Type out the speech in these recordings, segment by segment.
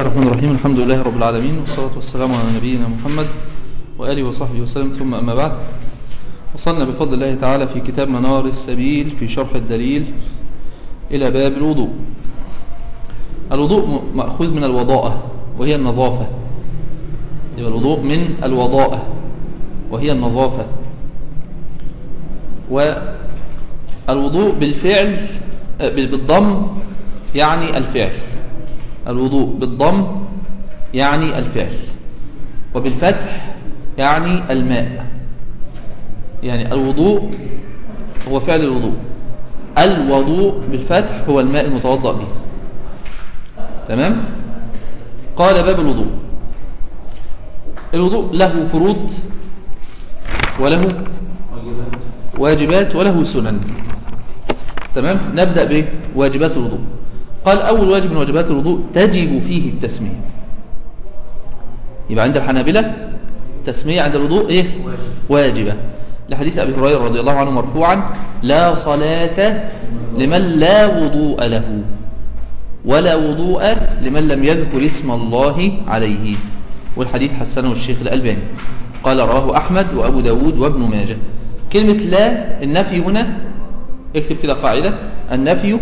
الله الرحمن الرحيم الحمد لله رب العالمين والصلاة والسلام على نبينا محمد وآله وصحبه وسلم ثم أما بعد وصلنا بفضل الله تعالى في كتاب منار السبيل في شرح الدليل إلى باب الوضوء الوضوء مأخوذ من الوضاءة وهي النظافة يبقى الوضوء من الوضاءة وهي النظافة والوضوء بالفعل بالضم يعني الفعل الوضوء بالضم يعني الفعل وبالفتح يعني الماء يعني الوضوء هو فعل الوضوء الوضوء بالفتح هو الماء المتوضأ به تمام قال باب الوضوء الوضوء له فروض وله واجبات وله سنن تمام نبدأ بواجبات الوضوء قال أول واجب من واجبات الوضوء تجب فيه التسمية يبقى عند الحنابلة التسمية عند الوضوء إيه؟ واجبة لحديث أبي هريرة رضي الله عنه مرفوعا لا صلاة لمن لا وضوء له ولا وضوء لمن لم يذكر اسم الله عليه والحديث حسنه الشيخ الألباني قال رواه أحمد وأبو داود وابن ماجه كلمة لا النفي هنا اكتب كده قاعدة النفي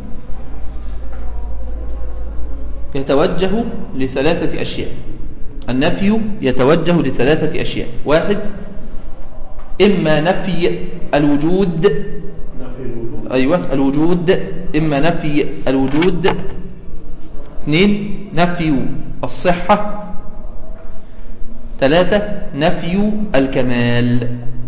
يتوجه لثلاثة أشياء النفي يتوجه لثلاثة أشياء واحد إما نفي الوجود نفي الوجود أيوة الوجود إما نفي الوجود اثنين نفي الصحة ثلاثة نفي الكمال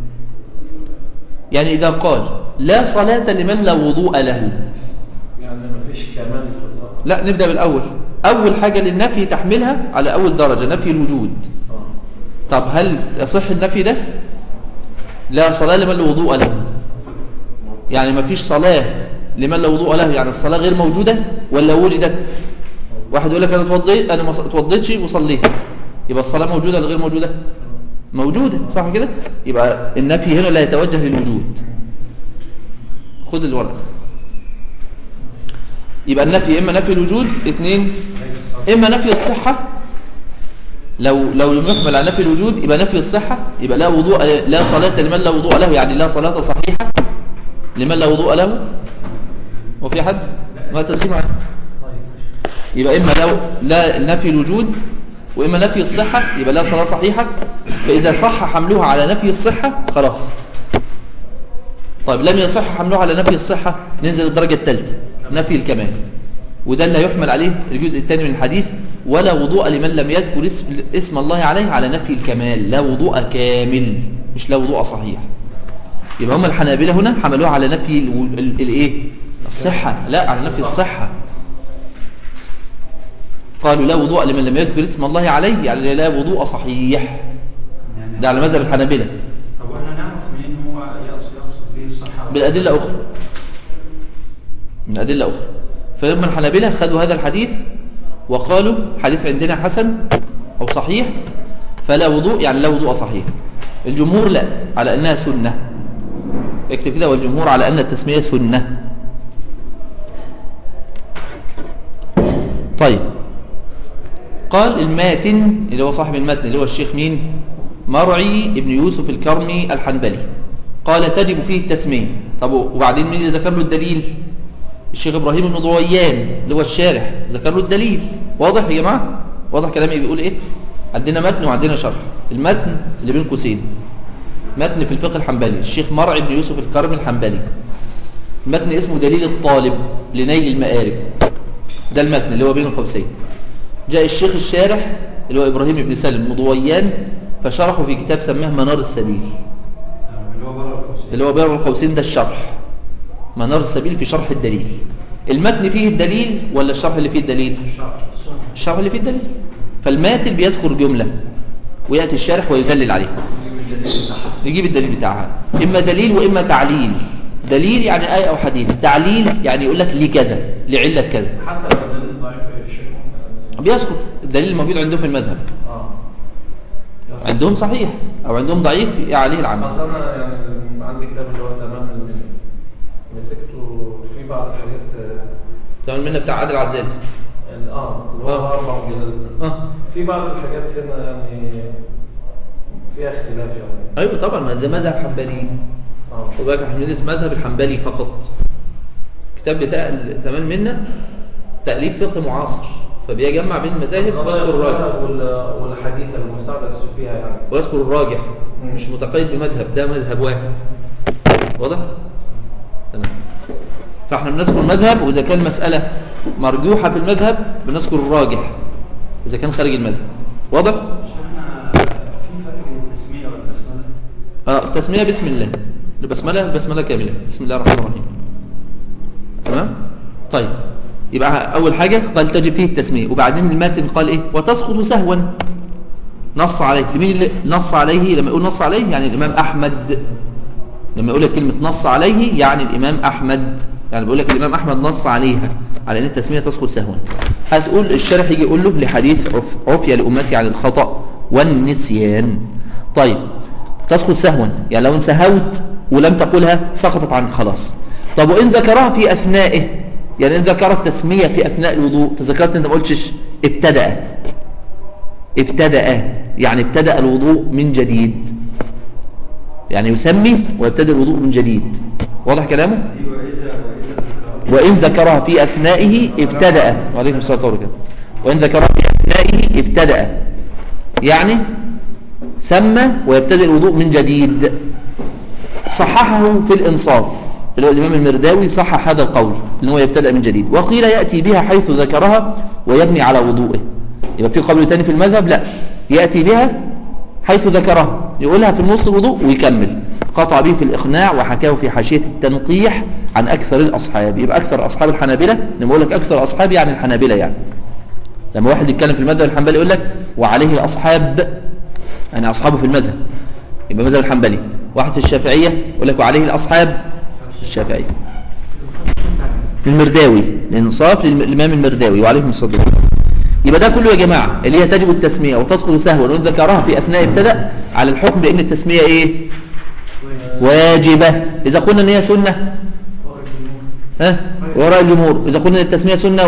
يعني إذا قال لا صلاة لمن لا وضوء له يعني ما فيش كمال في الصلاة لا نبدأ بالأول أول حاجة للنفي تحملها على أول درجة نفي الوجود آه. طب هل يصح النفي ده لا صلاة لمن لا وضوء له يعني ما فيش صلاة لمن لا وضوء له يعني الصلاة غير موجودة ولا وجدت واحد يقول لك أنا اتوضيت أنا ما اتوضيتش وصليت يبقى الصلاة موجودة ولا غير موجودة موجودة صح كده يبقى النفي هنا لا يتوجه للوجود خد الورقة يبقى النفي إما نفي الوجود اثنين إما نفي الصحة لو لو لم يحمل على نفي الوجود يبقى نفي الصحة يبقى لا وضوء لا صلاة لمن لا وضوء له يعني لا صلاة صحيحة لمن لا وضوء له وفي حد ما تسليم عنه يبقى إما لو لا نفي الوجود وإما نفي الصحة يبقى لا صلاة صحيحة فإذا صح حملها على نفي الصحة خلاص طيب لم يصح حملها على نفي الصحة ننزل الدرجة الثالثة نفي الكمال وده اللي يحمل عليه الجزء الثاني من الحديث ولا وضوء لمن لم يذكر اسم, اسم الله عليه على نفي الكمال لا وضوء كامل مش لا وضوء صحيح يبقى هم الحنابلة هنا حملوها على نفي ال- ال- الايه الصحة لا على نفي الصحة قالوا لا وضوء لمن لم يذكر اسم الله عليه يعني لا وضوء صحيح يعني ده على مذهب الحنابلة طب واحنا نعرف منين هو يقصد يقصد به الصحة بالأدلة أخرى من أدلة أخرى فلما الحنابلة خذوا هذا الحديث وقالوا حديث عندنا حسن أو صحيح فلا وضوء يعني لا وضوء صحيح الجمهور لا على أنها سنة اكتب كده والجمهور على أن التسمية سنة طيب قال الماتن اللي هو صاحب المتن اللي هو الشيخ مين مرعي ابن يوسف الكرمي الحنبلي قال تجب فيه التسمية طب وبعدين مين اللي ذكر له الدليل الشيخ إبراهيم بن ضويان اللي هو الشارح ذكر له الدليل واضح يا جماعة واضح كلامي بيقول ايه عندنا متن وعندنا شرح المتن اللي بين قوسين متن في الفقه الحنبلي الشيخ مرعي بن يوسف الكرمي الحنبلي متن اسمه دليل الطالب لنيل المآرب ده المتن اللي هو بين القوسين جاء الشيخ الشارح اللي هو إبراهيم بن سالم مضويان فشرحه في كتاب سماه منار السبيل اللي هو بره القوسين اللي هو بين القوسين ده الشرح منار السبيل في شرح الدليل المتن فيه الدليل ولا الشرح اللي فيه الدليل الشرع السنة الشرح اللي فيه الدليل فالماتن بيذكر جملة ويأتي الشارح ويدلل عليها يجيب الدليل بتاعها يجيب الدليل بتاعها إما دليل وإما تعليل دليل يعني آية أو حديث تعليل يعني يقول لك ليه كذا لعلة كذا حتى لو الدليل ضعيف يا شيخ بيذكر الدليل الموجود عندهم في المذهب اه عندهم صحيح أو عندهم ضعيف عليه العمل اصل انا يعني عندي كتاب اللي هو تمام الملك مسكته في بعض الحاجات تمام المنة بتاع عادل عزازي اه اه اللي هو آه. اربع مجلدات اه في بعض الحاجات هنا يعني فيها اختلاف يعني ايوه طبعا ما ده مذهب حنبلي اه خد بالك احنا بندرس مذهب الحنبلي فقط كتاب بتاع تمام منا تأليف فقه معاصر فبيجمع بين المذاهب ويذكر الراجح المذهب وال- والحديث المستحدث فيها يعني ويذكر الراجح مم. مش متقيد بمذهب ده مذهب واحد واضح تمام فاحنا بنذكر المذهب واذا كان مسألة مرجوحة في المذهب بنذكر الراجح اذا كان خارج المذهب واضح شيخنا في فرق بين التسمية والبسملة اه التسمية بسم الله البسملة بسملة كاملة بسم الله الرحمن الرحيم تمام طيب يبقى أول حاجة قال تجب فيه التسمية وبعدين الماتن قال إيه وتسقط سهوا نص عليه لمين اللي نص عليه لما يقول نص عليه يعني الإمام أحمد لما يقول لك كلمة نص عليه يعني الإمام أحمد يعني بيقول لك الإمام أحمد نص عليها على أن التسمية تسقط سهوا هتقول الشارح يجي يقول له لحديث عف عفية لأمتي عن الخطأ والنسيان طيب تسقط سهوا يعني لو انسهوت ولم تقولها سقطت عنك خلاص طب وإن ذكرها في أثنائه يعني إن ذكر التسمية في أثناء الوضوء تذكرت أنت ما قلتش ابتدأ ابتدأ يعني ابتدأ الوضوء من جديد يعني يسمي ويبتدئ الوضوء من جديد واضح كلامه دي وإذا وإذا ذكرت وإن ذكرها في أثنائه ابتدأ وعليكم الصلاة والسلام وإن ذكرها في أثنائه ابتدأ يعني سمى ويبتدئ الوضوء من جديد صححه في الإنصاف اللي هو الإمام المرداوي صحح هذا القول إن هو يبتدأ من جديد وقيل يأتي بها حيث ذكرها ويبني على وضوءه يبقى في قول تاني في المذهب لا يأتي بها حيث ذكرها يقولها في النص الوضوء ويكمل قطع به في الإقناع وحكاه في حاشية التنقيح عن أكثر الأصحاب يبقى أكثر أصحاب الحنابلة لما أقول لك أكثر أصحاب يعني الحنابلة يعني لما واحد يتكلم في المذهب الحنبلي يقول لك وعليه الأصحاب يعني أصحابه في المذهب يبقى مذهب الحنبلي واحد في الشافعية يقول لك وعليه الأصحاب الشافعية المرداوي الانصاف للإمام المرداوي وعليهم الصلاة والسلام يبقى ده كله يا جماعة اللي هي تجب التسمية وتسقط سهوا وإن ذكرها في أثناء ابتدأ على الحكم بأن التسمية إيه واجبة إذا قلنا أن هي سنة ها وراء الجمهور إذا قلنا أن التسمية سنة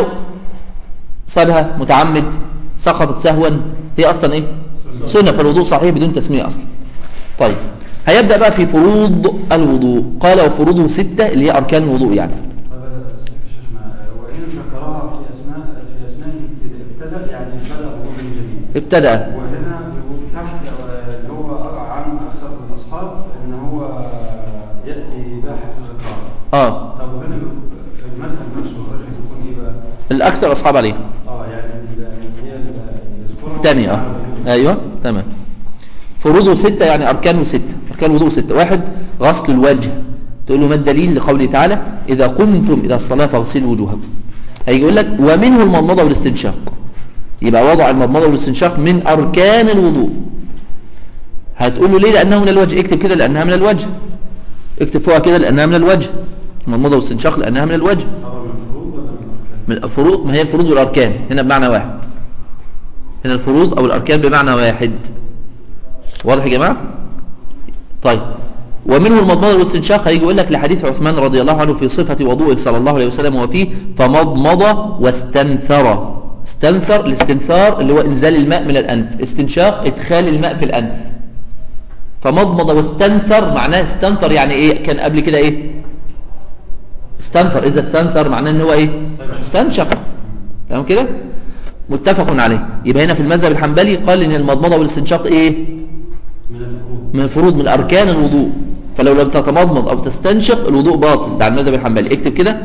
صابها متعمد سقطت سهوا هي أصلا إيه سنة فالوضوء صحيح بدون تسمية أصلا طيب هيبدأ بقى في فروض الوضوء قال وفروضه ستة اللي هي أركان الوضوء يعني شيخنا وإن ذكرها في أثناء في أثناء ابتدأ ابتدأ يعني ابتدأ الوضوء من جديد ابتدأ وهنا بيقول تحت آه، اللي هو أقع عن أكثر الأصحاب إن هو يأتي بها حيث ذكرها آه طب وهنا في المذهب نفسه الراجح يكون إيه بقى؟ الأكثر أصحاب عليه اه يعني ال- هي ال- يذكرها الثانية اه أيوة تمام فروضه ستة يعني أركانه ستة أركان الوضوء ستة واحد غسل الوجه تقول له ما الدليل لقوله تعالى إذا قمتم إلى الصلاة فاغسلوا وجوهكم هيجي يقول لك ومنه المضمضة والاستنشاق يبقى وضع المضمضة والاستنشاق من أركان الوضوء هتقول له ليه لأنه من الوجه اكتب كده لأنها من الوجه اكتب فوقها كده لأنها من الوجه المضمضة والاستنشاق لأنها من الوجه طبعا من الفروض ولا من الأركان؟ من الفروض ما هي الفروض والأركان هنا بمعنى واحد هنا الفروض أو الأركان بمعنى واحد واضح يا جماعة طيب ومنه المضمضة والاستنشاق هيجي يقول لك لحديث عثمان رضي الله عنه في صفة وضوءه صلى الله عليه وسلم وفيه فمضمض واستنثر استنثر الاستنثار اللي هو انزال الماء من الأنف استنشاق ادخال الماء في الأنف فمضمض واستنثر معناه استنثر يعني ايه كان قبل كده ايه استنثر اذا استنثر معناه ان هو ايه استنشق تمام كده متفق عليه يبقى هنا في المذهب الحنبلي قال ان المضمضه والاستنشاق ايه من الفروض من فروض من اركان الوضوء فلو لم تتمضمض او تستنشق الوضوء باطل ده على المذهب الحنبلي اكتب كده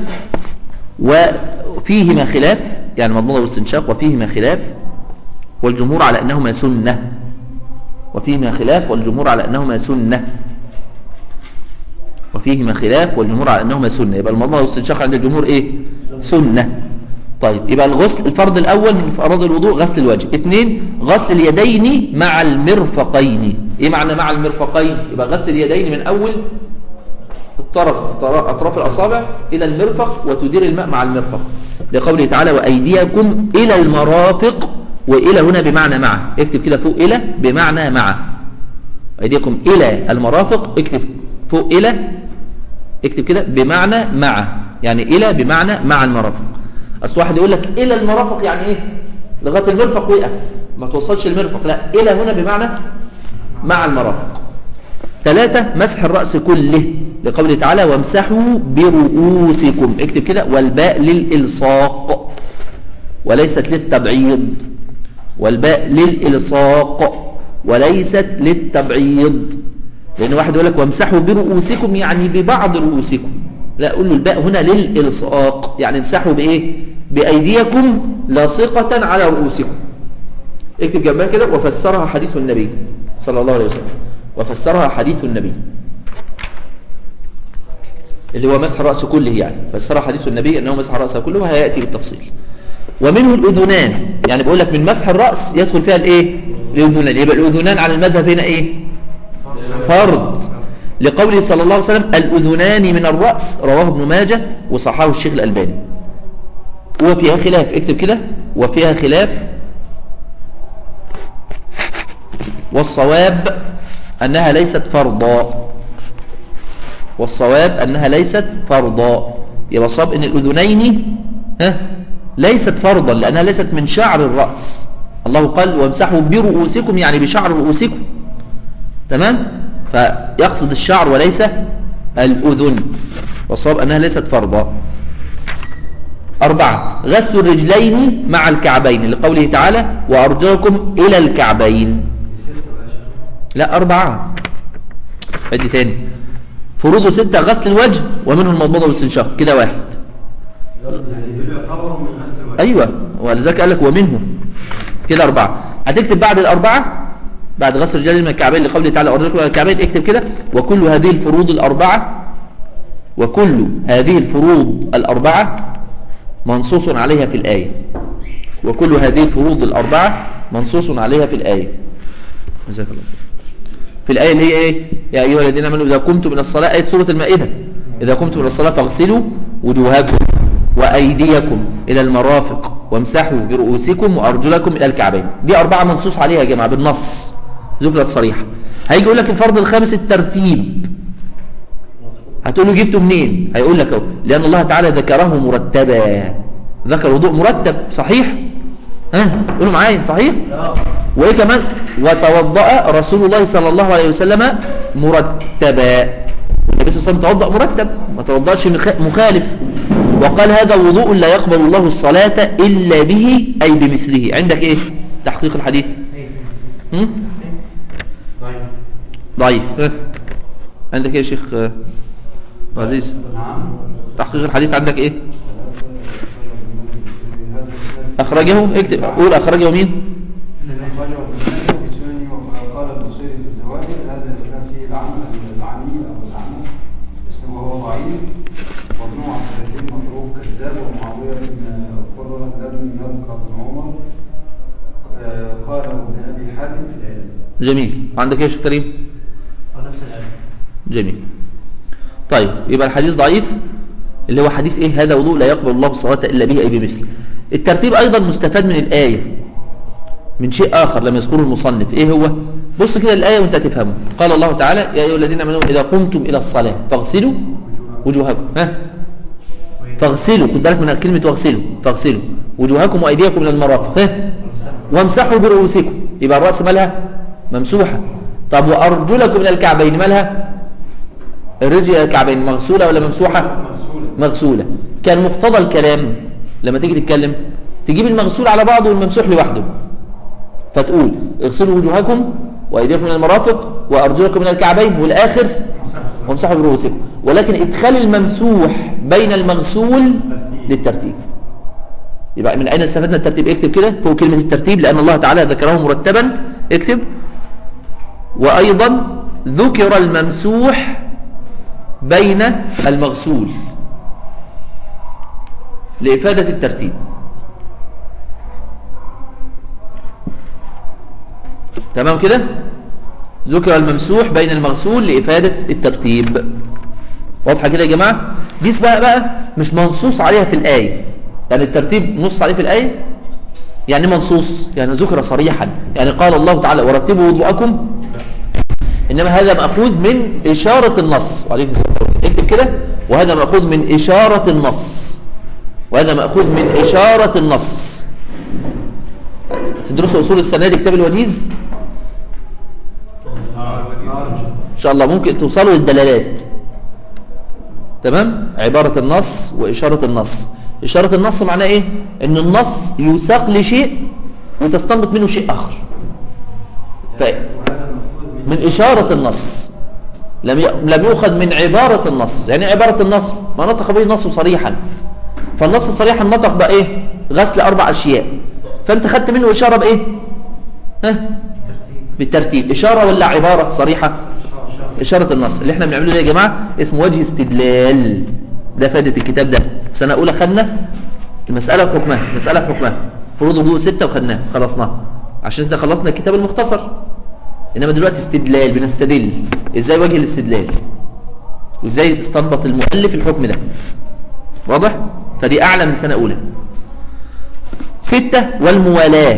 وفيهما خلاف يعني المضمضه والاستنشاق وفيهما خلاف والجمهور على انهما سنه وفيهما خلاف والجمهور على انهما سنه وفيهما خلاف والجمهور على انهما سنه يبقى المضمضه والاستنشاق عند الجمهور ايه سنه طيب يبقى الغسل الفرض الاول من فرض الوضوء غسل الوجه اثنين غسل اليدين مع المرفقين ايه معنى مع المرفقين يبقى غسل اليدين من اول الطرف طرف- اطراف الاصابع الى المرفق وتدير الماء مع المرفق لقوله تعالى وايديكم الى المرافق والى هنا بمعنى مع اكتب كده فوق الى بمعنى مع ايديكم الى المرافق اكتب فوق الى اكتب كده بمعنى مع يعني الى بمعنى مع المرافق اصل واحد يقول لك الى المرافق يعني ايه لغايه المرفق وقف ما توصلش المرفق لا الى هنا بمعنى مع المرافق ثلاثة مسح الرأس كله لقوله تعالى وامسحوا برؤوسكم اكتب كده والباء للإلصاق وليست للتبعيض والباء للإلصاق وليست للتبعيض لأن واحد يقول لك وامسحوا برؤوسكم يعني ببعض رؤوسكم لا أقول له الباء هنا للإلصاق يعني امسحوا بإيه بأيديكم لاصقة على رؤوسكم اكتب جنبها كده وفسرها حديث النبي صلى الله عليه وسلم وفسرها حديث النبي اللي هو مسح الرأس كله يعني فسرها حديث النبي أنه مسح الرأس كله وهيأتي بالتفصيل ومنه الأذنان يعني بقول لك من مسح الرأس يدخل فيها الإيه الأذنان يبقى الأذنان على المذهب هنا إيه فرض لقوله صلى الله عليه وسلم الأذنان من الرأس رواه ابن ماجه وصححه الشيخ الألباني وفيها خلاف اكتب كده وفيها خلاف والصواب أنها ليست فرضا والصواب أنها ليست فرضا يبقى الصواب أن الأذنين ها ليست فرضا لأنها ليست من شعر الرأس الله قال وامسحوا برؤوسكم يعني بشعر رؤوسكم تمام فيقصد الشعر وليس الأذن والصواب أنها ليست فرضا أربعة غسل الرجلين مع الكعبين لقوله تعالى وأرجلكم إلى الكعبين لا أربعة عدي تاني فروض ستة غسل الوجه ومنه المضمضة والاستنشاق كده واحد يعني دول يعتبروا من غسل الوجه أيوة ولذلك قال لك ومنه كده أربعة هتكتب بعد الأربعة بعد غسل الرجال من الكعبين لقوله تعالى أرجلكم إلى الكعبين اكتب كده وكل هذه الفروض الأربعة وكل هذه الفروض الأربعة منصوص عليها في الآية وكل هذه الفروض الأربعة منصوص عليها في الآية جزاك الله خير. في الآية اللي هي إيه يا أيها الذين آمنوا إذا قمتم إلى الصلاة آية سورة المائدة إذا قمتم إلى الصلاة فاغسلوا وجوهكم وأيديكم إلى المرافق وامسحوا برؤوسكم وأرجلكم إلى الكعبين دي أربعة منصوص عليها يا جماعة بالنص ذكرت صريحة هيجي يقول لك الفرض الخامس الترتيب هتقول له جبته منين هيقول لك اهو لأن الله تعالى ذكره مرتبا ذكر وضوء مرتب صحيح ها قولوا معايا صحيح وايه كمان وتوضأ رسول الله صلى الله عليه وسلم مرتبا النبي صلى الله عليه وسلم توضأ مرتب ما توضأش مخ- مخالف وقال هذا وضوء لا يقبل الله الصلاة إلا به أي بمثله عندك ايه تحقيق الحديث هم؟ ضعيف ها؟ عندك ايه يا شيخ آه، عزيز نعم تحقيق الحديث عندك ايه اخرجه اكتب قول اخرجه مين أخرجه ابن في سننه وقال البصيري في الزواج هذا الإسلام فيه العمل العمي أو العمل اسمه هو ضعيف وابن عبد الحكيم مطروق كذاب ومعاوية بن قرة لم يذكر ابن عمر آه، قال ابن أبي حاتم في العلم جميل عندك ايه يا شيخ كريم نفس الآية جميل طيب يبقى الحديث ضعيف اللي هو حديث ايه هذا وضوء لا يقبل الله الصلاة الا به اي بمثله الترتيب ايضا مستفاد من الايه من شيء اخر لم يذكره المصنف ايه هو بص كده الايه وانت تفهمه قال الله تعالى يا ايها الذين امنوا اذا قمتم الى الصلاه فاغسلوا وجوهكم ها فاغسلوا خد بالك من كلمه واغسلوا فاغسلوا وجوهكم وايديكم الى المرافق ها وامسحوا برؤوسكم يبقى الراس مالها ممسوحه طب وارجلكم الى الكعبين مالها الرجل الى الكعبين مغسوله ولا ممسوحه مغسولة مغسوله كان مقتضى الكلام لما تيجي تتكلم تجيب المغسول على بعضه والممسوح لوحده فتقول اغسلوا وجوهكم وايديكم من المرافق وارجلكم من الكعبين والاخر وامسحوا برؤوسكم ولكن ادخال الممسوح بين المغسول للترتيب يبقى من اين استفدنا الترتيب اكتب كده فوق كلمه الترتيب لان الله تعالى ذكره مرتبا اكتب وايضا ذكر الممسوح بين المغسول لإفادة الترتيب تمام كده ذكر الممسوح بين المغسول لإفادة الترتيب واضحة كده يا جماعة دي اسمها بقى مش منصوص عليها في الآية يعني الترتيب نص عليه في الآية يعني منصوص يعني ذكر صريحا يعني قال الله تعالى ورتبوا وضوءكم إنما هذا مأخوذ من إشارة النص وعليكم السلام اكتب كده وهذا مأخوذ من إشارة النص وهذا مأخوذ من إشارة النص تدرسوا أصول السنة دي كتاب الوجيز إن شاء الله ممكن توصلوا للدلالات تمام عبارة النص وإشارة النص إشارة النص معناه إيه إن النص يساق لشيء وتستنبط منه شيء آخر ف... من إشارة النص لم ي... لم يؤخذ من عبارة النص يعني عبارة النص ما نطق به النص صريحا فالنص صريحا نطق بإيه غسل أربع أشياء فأنت خدت منه إشارة بإيه ها بالترتيب إشارة ولا عبارة صريحة إشارة النص اللي احنا بنعمله ده يا جماعة اسمه وجه استدلال ده فائدة الكتاب ده سنة أولى خدنا المسألة بحكمها المسألة بحكمها فروض الوضوء ستة وخدناها خلصناها عشان كده خلصنا الكتاب المختصر إنما دلوقتي استدلال بنستدل إزاي وجه الاستدلال وإزاي استنبط المؤلف الحكم ده واضح؟ فدي أعلى من سنة أولى ستة والموالاة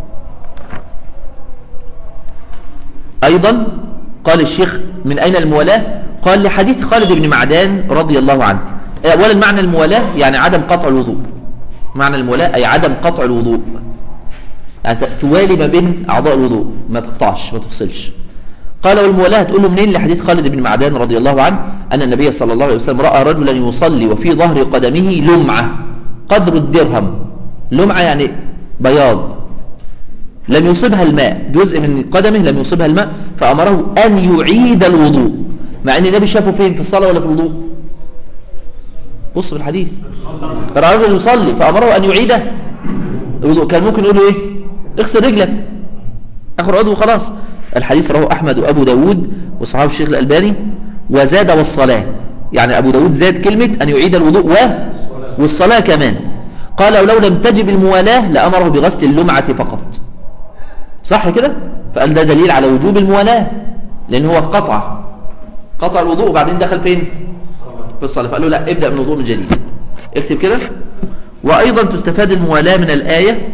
أيضا قال الشيخ من أين الموالاة قال لحديث خالد بن معدان رضي الله عنه أولا معنى الموالاة يعني عدم قطع الوضوء معنى الموالاة أي عدم قطع الوضوء يعني توالي ما بين أعضاء الوضوء ما تقطعش ما تفصلش قال والموالاة تقول له منين لحديث خالد بن معدان رضي الله عنه أن النبي صلى الله عليه وسلم رأى رجلا يصلي وفي ظهر قدمه لمعة قدر الدرهم لمعة يعني بياض لم يصبها الماء جزء من قدمه لم يصبها الماء فأمره أن يعيد الوضوء مع أن النبي شافه فين في الصلاة ولا في الوضوء بص في الحديث رأى رجل يصلي فأمره أن يعيده الوضوء كان ممكن يقول له إيه اغسل رجلك أخر عضو خلاص الحديث رواه أحمد وأبو داود وصحابه الشيخ الألباني وزاد والصلاة يعني أبو داود زاد كلمة أن يعيد الوضوء و والصلاة كمان قال ولو لم تجب الموالاة لأمره بغسل اللمعة فقط صح كده فقال ده دليل على وجوب الموالاة لأن هو قطع قطع الوضوء وبعدين دخل فين في الصلاة فقال له لا ابدأ من الوضوء من جديد اكتب كده وأيضا تستفاد الموالاة من الآية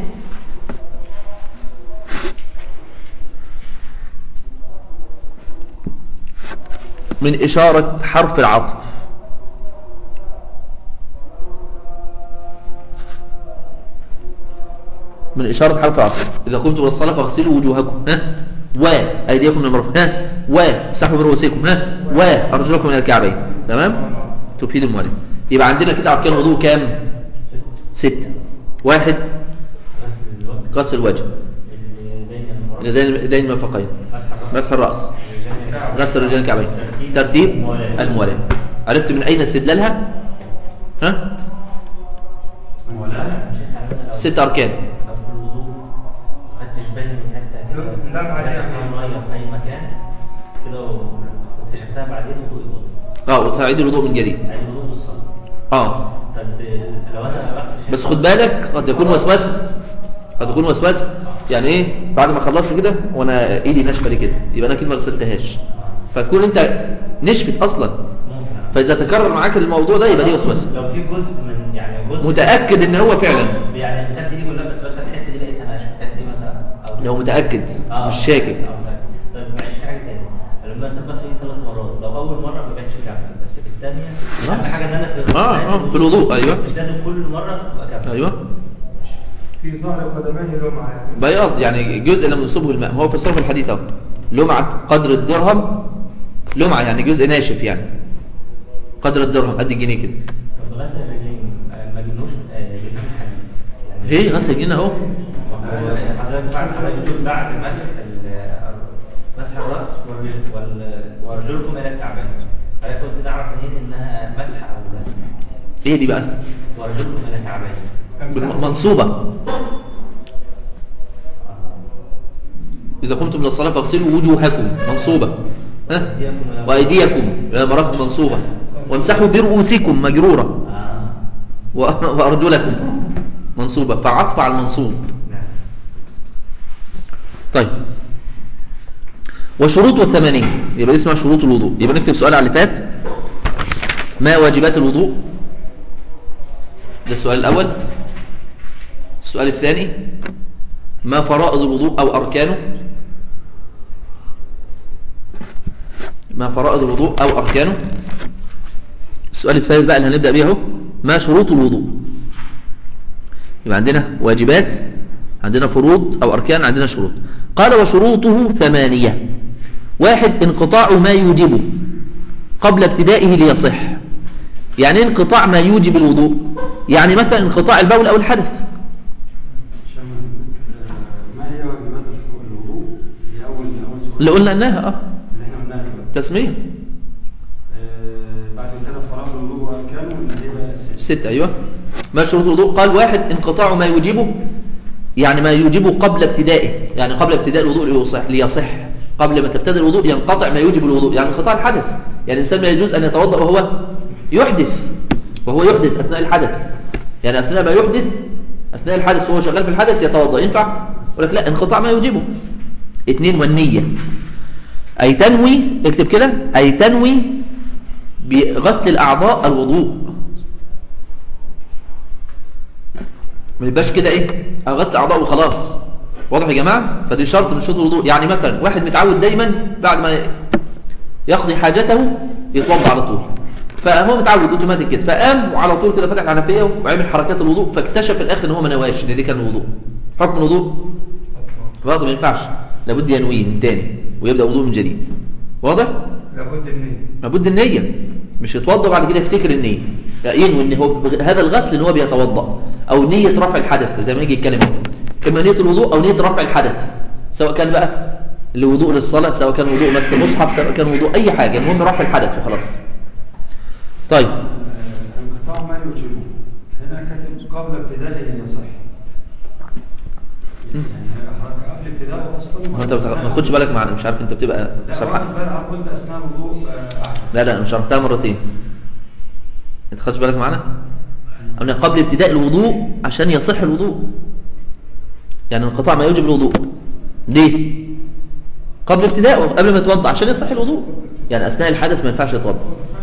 من إشارة حرف العطف من إشارة حرف العطف إذا قمتم إلى الصلاة فاغسلوا وجوهكم ها وأيديكم من المرفق ها وامسحوا برؤوسكم ها وأرجلكم من الكعبين تمام تفيد المؤلف يبقى عندنا كده أركان الوضوء كام ستة واحد غسل الوجه اليدين المرفقين مسح الرأس غسل الرجلين الكعبين ترتيب الموالاة عرفت من أين استدلالها ها ست أركان لو في الوضوء ما خدتش بالي من حته كده لا، بعدين. فيها ميه في اي مكان كده واكتشفتها بعدين وضوء الوضوء اه وتعيد الوضوء من جديد يعني الوضوء والصلاه اه طب لو انا بغسل شيء بس خد بالك قد يكون وسوسه قد يكون وسوسه يعني ايه بعد ما خلصت كده وانا ايدي ناشفه ليه كده يبقى انا كده ما غسلتهاش فتكون انت نشفت اصلا ممكن فاذا تكرر معاك الموضوع ده يبقى دي وسوسه لو في جزء من يعني جزء متاكد ان هو فعلا يعني مسكت دي كلها بس مثلا الحته دي لقيتها ناشفه الحته دي مثلا او لو متاكد آه. مش شاكك آه، طيب طيب معلش في حاجه ثانيه لما مثلا بغسل ايدي ثلاث مرات لو اول مره ما كانتش كامله بس في الثانيه اهم حاجه ان انا في اه اه في الوضوء ايوه مش لازم كل مره تبقى كامله ايوه في ظهر قدمين لمعة يعني بياض يعني جزء لم يصبه الماء هو في صرف الحديث اهو لمعه قدر الدرهم لمعه يعني جزء ناشف يعني قدر الدرهم قد الجنيه كده طب غسل الرجلين آه، ما جبنوش آه، جبناه الحديث يعني ايه غسل الجنيه اهو هو حضرتك بعد حضرتك بتقول بعد مسح ال- مسح الراس والرجل- وال- وارجلكم الى الكعبين حضرتك كنت تعرف منين انها مسح او غسل ايه دي بقى وارجلكم الى الكعبين بالم- منصوبه إذا قمتم للصلاة فاغسلوا وجوهكم منصوبة ها؟ وأيديكم إلى مرافق منصوبة وامسحوا برؤوسكم مجرورة اه و- وأرجلكم منصوبة فعطف على المنصوب نعم طيب وشروط الثمانية يبقى دي اسمها شروط الوضوء يبقى نكتب سؤال على اللي فات ما واجبات الوضوء ده السؤال الأول السؤال الثاني ما فرائض الوضوء أو أركانه ما فرائض الوضوء أو أركانه السؤال الثالث بقى اللي هنبدأ بيه اهو ما شروط الوضوء يبقى عندنا واجبات عندنا فروض أو أركان عندنا شروط قال وشروطه ثمانية واحد انقطاع ما يوجبه قبل ابتدائه ليصح يعني إيه انقطاع ما يوجب الوضوء يعني مثلا انقطاع البول أو الحدث عشان ما- ما هي واجبات الشروط الوضوء دي اول اول سؤال اللي قلنا أنها آه اللي احنا قلناها دلوقتي تسمية آه، بعد كده فراغ الوضوء واركانه اللي هي الست ستة أيوة ما شروط الوضوء قال واحد انقطاع ما يوجبه يعني ما يوجبه قبل ابتدائه يعني قبل ابتداء الوضوء ليصح, ليصح قبل ما تبتدئ الوضوء ينقطع ما يوجب الوضوء يعني انقطاع الحدث يعني الإنسان ما يجوز أن يتوضأ وهو يحدث وهو يحدث أثناء الحدث يعني أثناء ما يحدث أثناء الحدث وهو شغال في الحدث يتوضأ ينفع؟ يقول لك لا انقطاع ما يوجبه اثنين والنية أي تنوي اكتب كده أي تنوي بغسل الأعضاء الوضوء ما يبقاش كده ايه غسل اعضاء وخلاص واضح يا جماعه فدي شرط من شروط الوضوء يعني مثلا واحد متعود دايما بعد ما يقضي حاجته يتوضا على طول فهو متعود اوتوماتيك كده فقام وعلى طول كده فتح الحنفيه وعمل حركات الوضوء فاكتشف في الاخر ان هو ما نواش ان دي كان الوضوء حكم الوضوء برضه ما ينفعش لابد ينويه من تاني ويبدا وضوء من جديد واضح لابد النية لابد النية مش يتوضا بعد كده يفتكر النية لا ينوي ان هو هذا الغسل ان هو بيتوضا او نية رفع الحدث زي ما يجي يتكلم اما نية الوضوء او نية رفع الحدث سواء كان بقى الوضوء للصلاة سواء كان وضوء مس مصحف سواء كان وضوء اي حاجة المهم رفع الحدث وخلاص طيب آه، انقطاع ما يوجبه هنا كاتب قبل ابتدائه يصح يعني حضرتك قبل ابتدائه اصلا ما انت ما تاخدش بالك معنا مش عارف انت بتبقى لا سرحان واخد بالي عارف قلت اثناء الوضوء آه، احدث لا لا انا شرحتها مرتين انت خدش بالك معانا قلنا قبل ابتداء الوضوء عشان يصح الوضوء يعني انقطاع ما يوجب الوضوء ليه قبل ابتدائه قبل ما يتوضا عشان يصح الوضوء يعني اثناء الحدث ما ينفعش يتوضا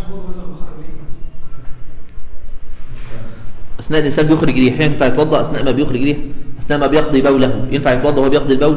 اثناء الانسان بيخرج ريح ينفع يتوضا اثناء ما بيخرج ريح اثناء ما بيقضي بوله ينفع يتوضا وهو بيقضي البول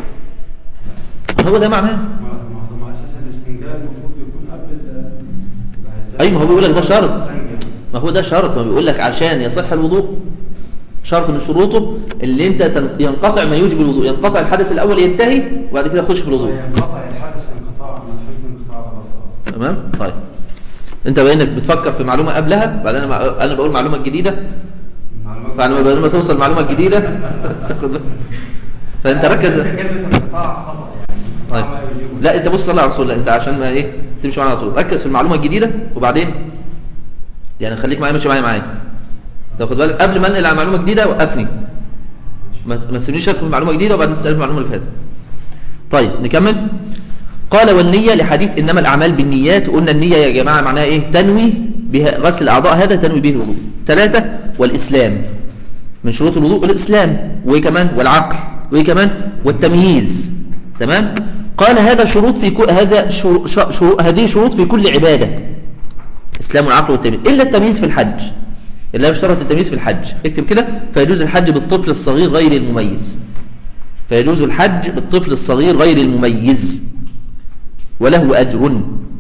هو ده معناه ما ما- ما اساس الاستنجاء المفروض يكون قبل ال- يبقى إزاي؟ أيوة، ما هو بيقول لك ده شرط. استنجى. ما هو ده شرط ما بيقول لك عشان يصح الوضوء شرط من شروطه اللي انت تن- ينقطع ما يوجب الوضوء ينقطع الحدث الاول ينتهي وبعد كده تخش في الوضوء ينقطع الحدث انقطاع ما فهمت انقطاع غلط تمام طيب انت بانك بتفكر في معلومه قبلها بعدين انا مع- انا بقول معلومه جديده المعلومات فلما بعد ما توصل معلومه جديده تاخد بالك. فانت ركز كلمة انقطاع خطأ يعني انقطاع طيب ما يجيبه. لا انت بص صلي على رسول الله انت عشان ما ايه تمشي معانا على طول ركز في المعلومه الجديده وبعدين يعني خليك معايا ماشي معايا معايا تاخد بالك قبل ما انقل على معلومه جديده وقفني ما ما تسيبنيش ادخل في معلومه جديده وبعدين تسالني في المعلومه اللي فاتت طيب نكمل قال والنية لحديث إنما الأعمال بالنيات قلنا النية يا جماعة معناها إيه تنوي بها غسل الأعضاء هذا تنوي به الوضوء ثلاثة والإسلام من شروط الوضوء الإسلام وكمان والعقل وكمان والتمييز تمام قال هذا شروط في كل هذا شرو ش- شرو هذه شروط في كل عبادة إسلام والعقل والتمييز إلا التمييز في الحج إلا يشترط التمييز في الحج اكتب كده فيجوز الحج بالطفل الصغير غير المميز فيجوز الحج بالطفل الصغير غير المميز وله أجر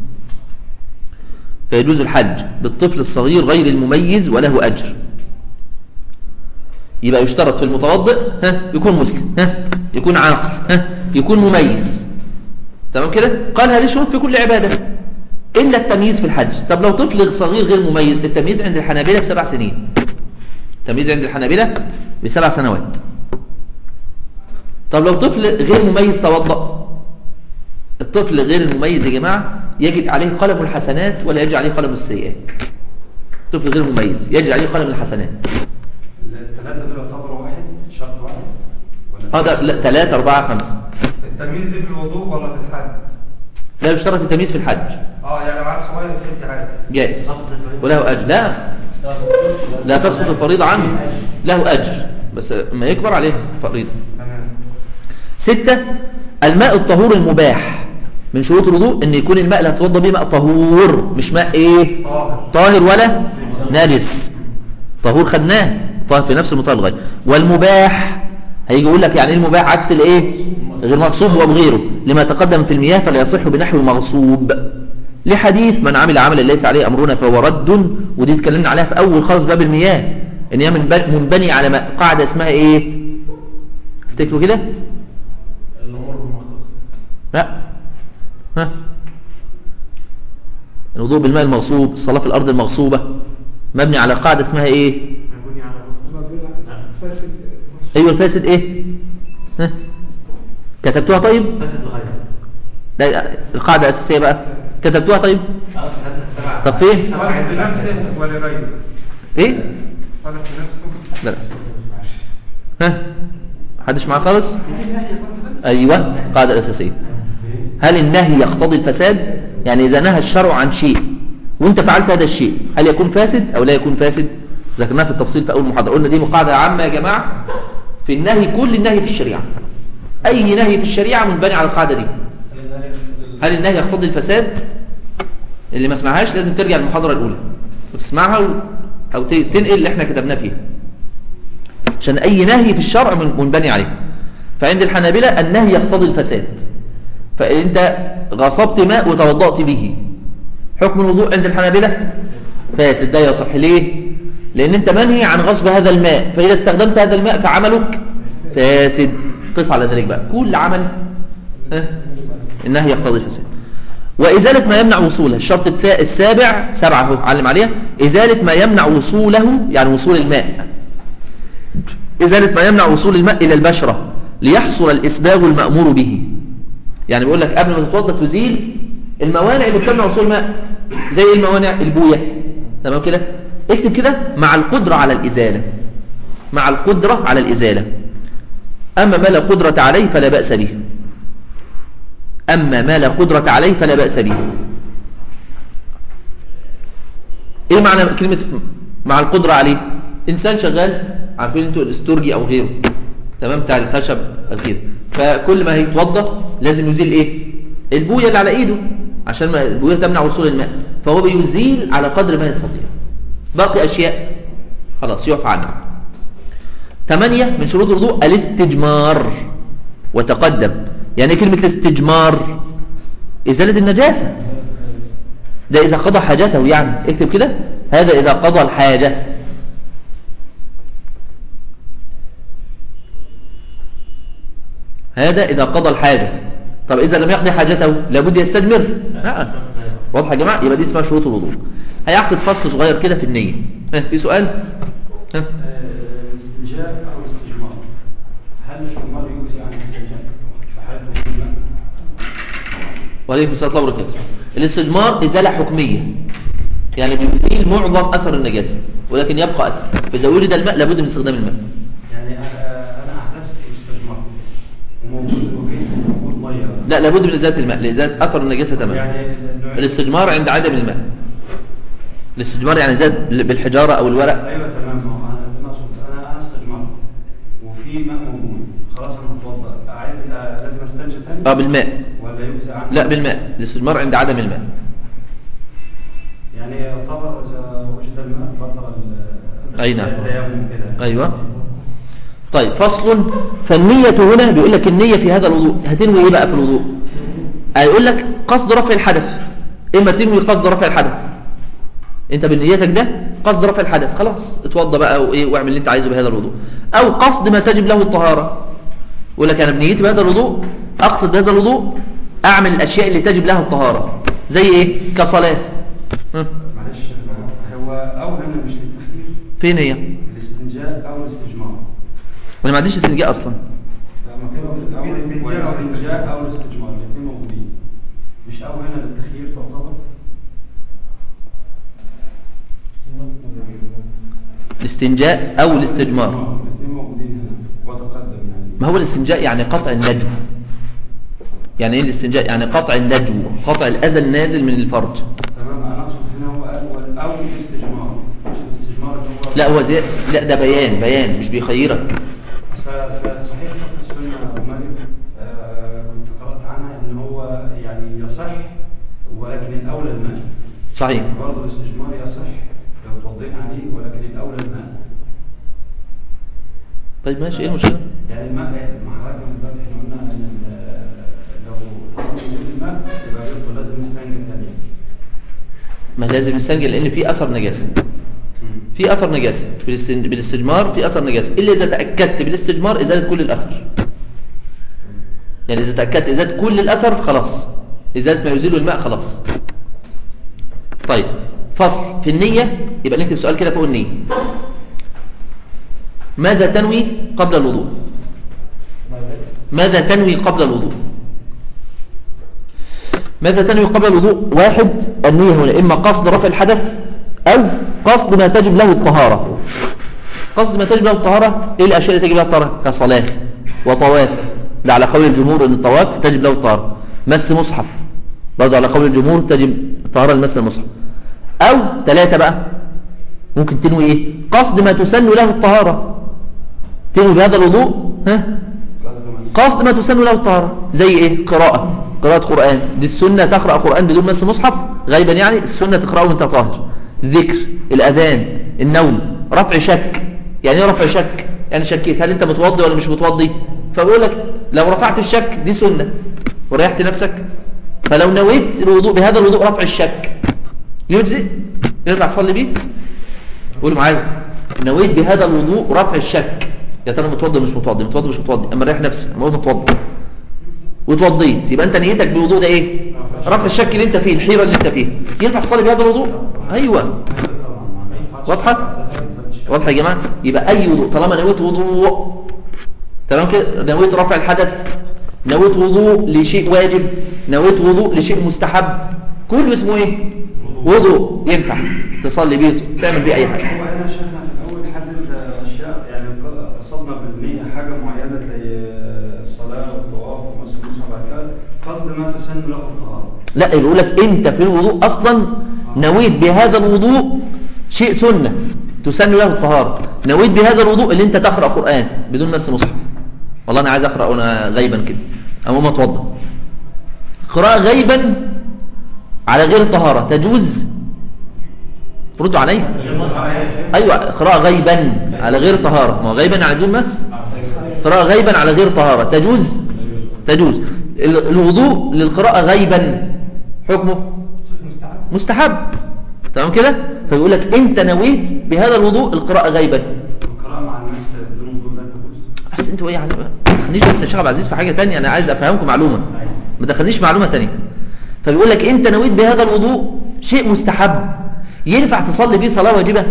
فيجوز الحج بالطفل الصغير غير المميز وله أجر يبقى يشترط في المتوضئ ها يكون مسلم ها يكون عاقل ها يكون مميز تمام كده قال هذه شروط في كل عبادة إلا التمييز في الحج طب لو طفل صغير غير مميز التمييز عند الحنابلة بسبع سنين التمييز عند الحنابلة بسبع سنوات طب لو طفل غير مميز توضأ الطفل غير المميز يا جماعة يجب عليه قلم الحسنات ولا يجب عليه قلم السيئات طفل غير مميز يجب عليه قلم الحسنات الثلاثة دول يعتبروا واحد شرط واحد ولا هذا لا ثلاثة أربعة خمسة التمييز دي في الوضوء ولا في الحج؟ لا يشترط التمييز في الحج اه يعني لو عيل صغير يفرق عادي جائز وله أجر لا لا تسقط الفريضة عنه له أجر بس ما يكبر عليه فريضة تمام ستة الماء الطهور المباح من شروط الوضوء ان يكون الماء اللي هتوضى به ماء طهور مش ماء ايه طاهر طاهر ولا نجس طهور خدناه طاهر في نفس المطهر الغير والمباح هيجي يقول لك يعني ايه المباح عكس الايه غير مغصوب وغيره لما تقدم في المياه فلا يصح بنحو مغصوب لحديث من عمل عملا ليس عليه امرنا فهو رد ودي اتكلمنا عليها في اول خالص باب المياه ان هي منب- منبني على ماء قاعده اسمها ايه افتكروا كده الامور بالمختصر لا ها الوضوء بالماء المغصوب الصلاه في الارض المغصوبه مبني على قاعده اسمها ايه مبني على فاسد ايوه الفاسد ايه ها كتبتوها طيب فاسد الغير ده القاعده الاساسيه بقى كتبتوها طيب اه خدنا السبعة طب فين؟ سبعة صالح عدد. لنفسه ولغيره ايه صالح لنفسه لا لا ها محدش معاه خالص ايوه القاعده الاساسيه هل النهي يقتضي الفساد يعني اذا نهى الشرع عن شيء وانت فعلت هذا الشيء هل يكون فاسد او لا يكون فاسد ذكرناها في التفصيل في اول محاضره قلنا دي قاعده عامه يا جماعه في النهي كل النهي في الشريعه اي نهي في الشريعه منبني على القاعده دي هل النهي يقتضي الفساد اللي ما سمعهاش لازم ترجع للمحاضره الاولى وتسمعها و... او ت- تنقل اللي احنا كتبناه فيها عشان اي نهي في الشرع من- منبني عليه فعند الحنابلة النهي يقتضي الفساد فانت غصبت ماء وتوضأت به حكم الوضوء عند الحنابلة فاسد ده يصح ليه لان انت منهي عن غصب هذا الماء فاذا استخدمت هذا الماء فعملك فاسد قس على ذلك بقى كل عمل ها؟ النهي يقتضي الفساد وإزالة ما يمنع وصوله الشرط الثا- السابع سبعة اهو علم عليها إزالة ما يمنع وصوله يعني وصول الماء إزالة ما يمنع وصول الماء إلى البشرة ليحصل الإسباغ المأمور به يعني بيقول لك قبل ما تتوضا تزيل الموانع اللي بتمنع وصول الماء زي إيه الموانع البوية تمام كده اكتب كده مع القدرة على الإزالة مع القدرة على الإزالة أما ما لا قدرة عليه فلا بأس به أما ما لا قدرة عليه فلا بأس به إيه معنى كلمة مع القدرة عليه إنسان شغال عارفين أنتوا الاستورجي أو غيره تمام بتاع الخشب الغير فكل ما هيتوضا لازم يزيل إيه البوية اللي على إيده عشان ما البوية تمنع وصول الماء فهو بيزيل على قدر ما يستطيع باقي أشياء خلاص يعفى عنها ثمانية من شروط الوضوء الاستجمار وتقدم يعني إيه كلمة الاستجمار إزالة النجاسة ده إذا قضى حاجته يعني اكتب كده هذا إذا قضى الحاجة هذا إذا قضى الحاجة طب إذا لم يقضي حاجته لابد يستجمر لا واضح يا جماعة يبقى دي اسمها شروط الوضوء هيعقد فصل صغير كده في النية ها في سؤال ها آه، الاستنجاء او الاستجمار هل الاستجمار يجوز يعني الاستنجاء في حال وجود الماء؟ وعليكم السلام ورحمة الله وبركاته الاستجمار إزالة حكمية يعني بيزيل معظم أثر النجاسة ولكن يبقى أثر فإذا وجد الماء لابد من استخدام الماء يعني انا انا احدثت استجمار وموجود وجيت موجود ميه لا لابد من إزالة الماء لإزالة أثر النجاسة تماما يعني النوعين- الاستجمار عند عدم الماء الاستجمار يعني زاد بالحجارة أو الورق ايوه تمام ما هو انا انا اقصد انا انا استجمرت وفي ماء موجود خلاص انا هتوضا اعيد آه، لازم استنجى تاني اه بالماء ولا يجزي عنه لا بالماء الاستجمار عند عدم الماء يعني يعتبر اذا وجد الماء بطل ال- أي نعم. التيمم كده أيوة. طيب فصل فالنية هنا بيقول لك النية في هذا الوضوء هتنوي ايه بقى في الوضوء هيقول لك قصد رفع الحدث اما تنوي قصد رفع الحدث انت بنيتك ده قصد رفع الحدث خلاص اتوضى بقى وايه واعمل اللي انت عايزه بهذا الوضوء او قصد ما تجب له الطهارة يقول لك انا بنيتي بهذا الوضوء اقصد بهذا الوضوء اعمل الاشياء اللي تجب لها الطهارة زي ايه كصلاة ها؟ معلش هو او هنا مش للتخيير فين هي الاستنجاء او الاستجمار انا ما عنديش استنجاء اصلا لما كده او الاستنجاء او الاستجمار الاثنين موجودين مش او هنا للتخيير تعتبر الاستنجاء او الاستجمار الاثنين موجودين هنا وتقدم يعني ما هو الاستنجاء يعني قطع النجو يعني ايه الاستنجاء يعني قطع النجو قطع الاذى النازل من الفرج تمام انا اقصد هنا هو أول- او الاستجمار مش الاستجمار اللي هو لا هو زي لا ده بيان بيان مش بيخيرك ف- فصحيح فقه السنه مالك آه، كنت قرات عنها ان هو يعني يصح ولكن الاولى الماء صحيح برضه الاستجمار يصح لو توضينا عليه ولكن الاولى الماء طيب ماشي ايه المشكله يعني الماء مع حضرتك من دلوقتي احنا قلنا ان ال- لو وجود الماء يبقى برضه لازم نستنجد تاني ما لازم نستنجل لان في اثر نجاسه مم. في اثر نجاسه بالاستن- بالاستجمار في اثر نجاسه الا اذا تاكدت بالاستجمار ازاله كل الاثر يعني اذا تاكدت ازاله كل الاثر خلاص ازاله ما يزيل الماء خلاص طيب فصل في النيه يبقى نكتب سؤال كده فوق النيه ماذا تنوي قبل الوضوء ماذا تنوي قبل الوضوء ماذا تنوي قبل الوضوء واحد النية هنا إما قصد رفع الحدث أو قصد ما تجب له الطهارة قصد ما تجب له الطهارة إيه الأشياء اللي تجب لها الطهارة كصلاة وطواف ده على قول الجمهور أن الطواف تجب له الطهارة مس مصحف برضه على قول الجمهور تجب الطهارة لمس المصحف أو ثلاثة بقى ممكن تنوي إيه قصد ما تسن له الطهارة تنوي بهذا الوضوء ها قصد ما تسن له الطهارة زي ايه قراءة قراءة قرآن دي السنة تقرأ قرآن بدون مس مصحف غيبا يعني السنة تقرأه وانت طاهر ذكر الأذان النوم رفع شك يعني ايه رفع شك يعني شكيت هل انت متوضي ولا مش متوضي فبقول لك لو رفعت الشك دي سنة وريحت نفسك فلو نويت الوضوء بهذا الوضوء رفع الشك يجزئ ينفع تصلي بيه قول معايا نويت بهذا الوضوء رفع الشك يا ترى متوضي مش متوضي متوضي مش متوضي اما ريح نفسك اما اقول متوضي وتوضيت يبقى انت نيتك بالوضوء ده ايه رفع الشك اللي انت فيه الحيره اللي انت فيها ينفع تصلي بهذا الوضوء ايوه واضحه واضحه يا جماعه يبقى اي وضوء طالما نويت وضوء تمام كده نويت رفع الحدث نويت وضوء لشيء واجب نويت وضوء لشيء مستحب كله اسمه ايه وضوء ينفع تصلي بيه تعمل بيه اي حاجه هو هنا شيخنا في الاول حدد اشياء يعني قصدنا بالنية حاجه معينه زي الصلاه والطواف ومس المصحف بعد كده قصد ما تسن له الطهاره لا بيقول لك انت في الوضوء اصلا نويت بهذا الوضوء شيء سنه تسن له الطهاره نويت بهذا الوضوء اللي انت تقرا قران بدون مس مصحف والله انا عايز اقرا وانا غيبا كده او ما اتوضى قراءه غيبا على غير طهاره تجوز ردوا عليا ايوه قراءه غيبا على غير طهاره ما هو غيبا على بدون مس قراءه غيبا على غير طهاره تجوز تجوز ال- الوضوء للقراءه غيبا حكمه مستحب تمام كده فيقول لك انت نويت بهذا الوضوء القراءه غيبا القراءه مع الناس بدون وضوء لا تجوز بس انتوا ايه يعني ما تدخلنيش بس يا شيخ عبد العزيز في حاجه تانية انا عايز افهمكم معلومه ما تدخلنيش معلومه تانية فبيقول لك انت نويت بهذا الوضوء شيء مستحب ينفع تصلي بيه صلاه واجبه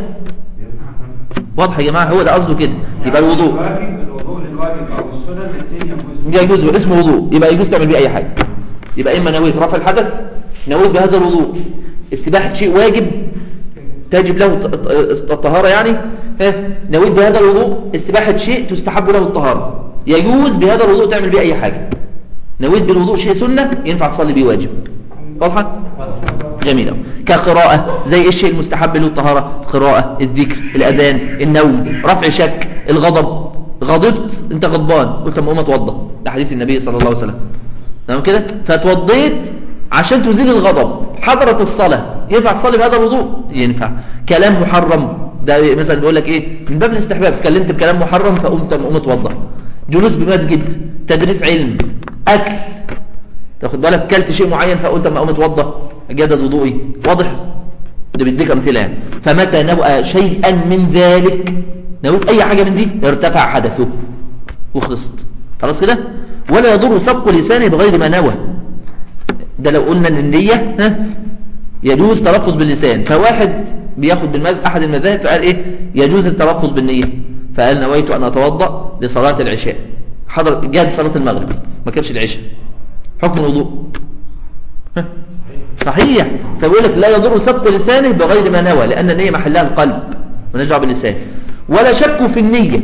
واضح يا جماعه هو ده قصده كده يبقى الوضوء الواجب الوضوء للواجب او السنن الاثنين يجوز يجوز اسمه وضوء يبقى يجوز تعمل بيه اي حاجه يبقى اما نويت رفع الحدث نويت بهذا الوضوء استباحه شيء واجب تجب له الط- الط- الطهاره يعني ها نويت بهذا الوضوء استباحه شيء تستحب له الطهاره يجوز بهذا الوضوء تعمل بيه اي حاجه نويت بالوضوء شيء سنه ينفع تصلي بيه واجب واضحه جميل أوي. كقراءة زي ايه الشيء المستحب له الطهارة القراءة الذكر الأذان النوم رفع شك الغضب غضبت انت غضبان قلت اما اقوم اتوضى ده حديث النبي صلى الله عليه وسلم تمام كده فتوضيت عشان تزيل الغضب حضرت الصلاة ينفع تصلي بهذا الوضوء ينفع كلام محرم ده مثلا بيقول لك ايه من باب الاستحباب اتكلمت بكلام محرم فقمت اقوم اتوضى جلوس بمسجد تدريس علم اكل تاخد بالك كلت شيء معين فقلت اما اقوم اتوضى اجدد وضوئي واضح ده بيديك امثله يعني فمتى نوى شيئا من ذلك نويت اي حاجه من دي ارتفع حدثه وخلصت خلاص كده ولا يضر سبق لسانه بغير ما نوى ده لو قلنا ان النيه ها يجوز تلفظ باللسان فواحد بياخد بالمذهب احد المذاهب فقال ايه يجوز التلفظ بالنيه فقال نويت ان اتوضا لصلاه العشاء حضر جاد صلاه المغرب ما كانش العشاء حكم الوضوء ها؟ صحيح فبيقول لك لا يضر سبق لسانه بغير ما نوى لان النيه محلها القلب ونرجع باللسان ولا شك في النيه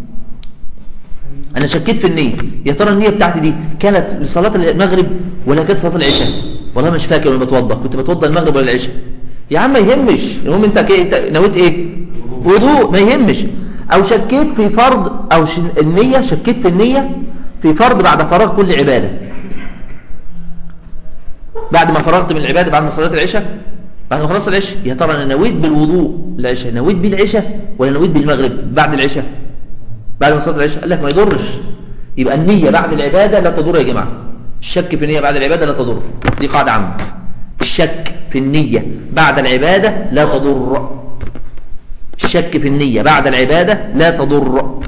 انا شكيت في النيه يا ترى النيه بتاعتي دي كانت لصلاه المغرب ولا كانت صلاه العشاء والله مش فاكر وانا بتوضى كنت بتوضى المغرب ولا العشاء يا عم ما يهمش المهم انت كي- انت نويت ايه وضوء ما يهمش او شكيت في فرض او ش... النيه شكيت في النيه في فرض بعد فراغ كل عباده بعد ما فرغت من العباده بعد ما صلاه العشاء بعد ما خلصت العشاء يا ترى انا نويت بالوضوء العشاء نويت بيه العشاء ولا نويت بالمغرب بعد العشاء بعد ما صلاه العشاء قال لك ما يضرش يبقى النيه بعد العباده لا تضر يا جماعه الشك في النيه بعد العباده لا تضر دي قاعده عامه الشك في النيه بعد العباده لا تضر الشك في النية بعد العبادة لا تضر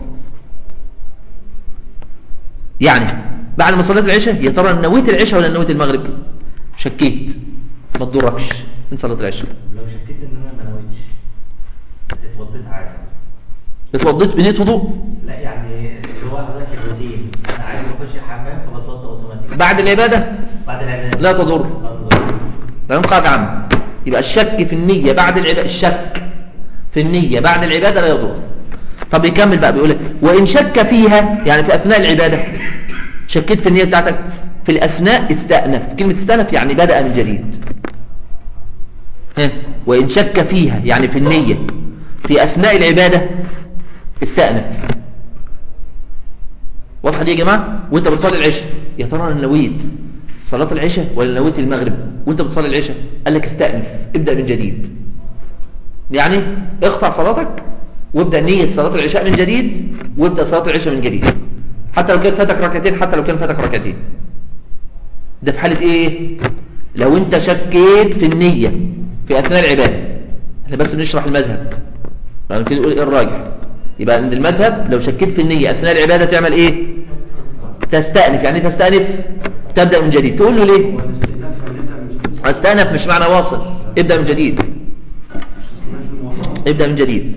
يعني بعد ما صليت العشاء يا ترى نويت العشاء ولا نويت المغرب شكيت ما تضركش من صلاة العشاء لو شكيت ان انا ما نويتش اتوضيت عادي اتوضيت بنية وضوء لا يعني اللي هو حضرتك الروتين انا عايز اخش الحمام فبتوضى اوتوماتيك بعد العبادة بعد العباده لا تضر لا تضر تمام قاعدة عامة يبقى الشك في النية بعد العبادة الشك في النية بعد العبادة لا يضر طب يكمل بقى بيقول لك وإن شك فيها يعني في أثناء العبادة شكيت في النية بتاعتك في الأثناء استأنف كلمة استأنف يعني بدأ من جديد ها وإن شك فيها يعني في النية في أثناء العبادة استأنف واضحة دي يا جماعة وانت بتصلي العشاء يا ترى انا نويت صلاة العشاء ولا نويت المغرب وانت بتصلي العشاء قال لك استأنف ابدأ من جديد يعني اقطع صلاتك وابدأ نية صلاة العشاء من جديد وابدأ صلاة العشاء من جديد حتى لو كان فاتك ركعتين حتى لو كان فاتك ركعتين ده في حالة ايه لو انت شكيت في النية في اثناء العبادة احنا بس بنشرح المذهب يعني كده يقول ايه الراجح يبقى ان المذهب لو شكيت في النية اثناء العبادة تعمل ايه تستأنف يعني إيه تستأنف تبدأ من جديد تقول له ليه والاستئناف هنبدا من جديد استأنف مش معنى واصل ابدأ من جديد مش الموضوع ابدأ من جديد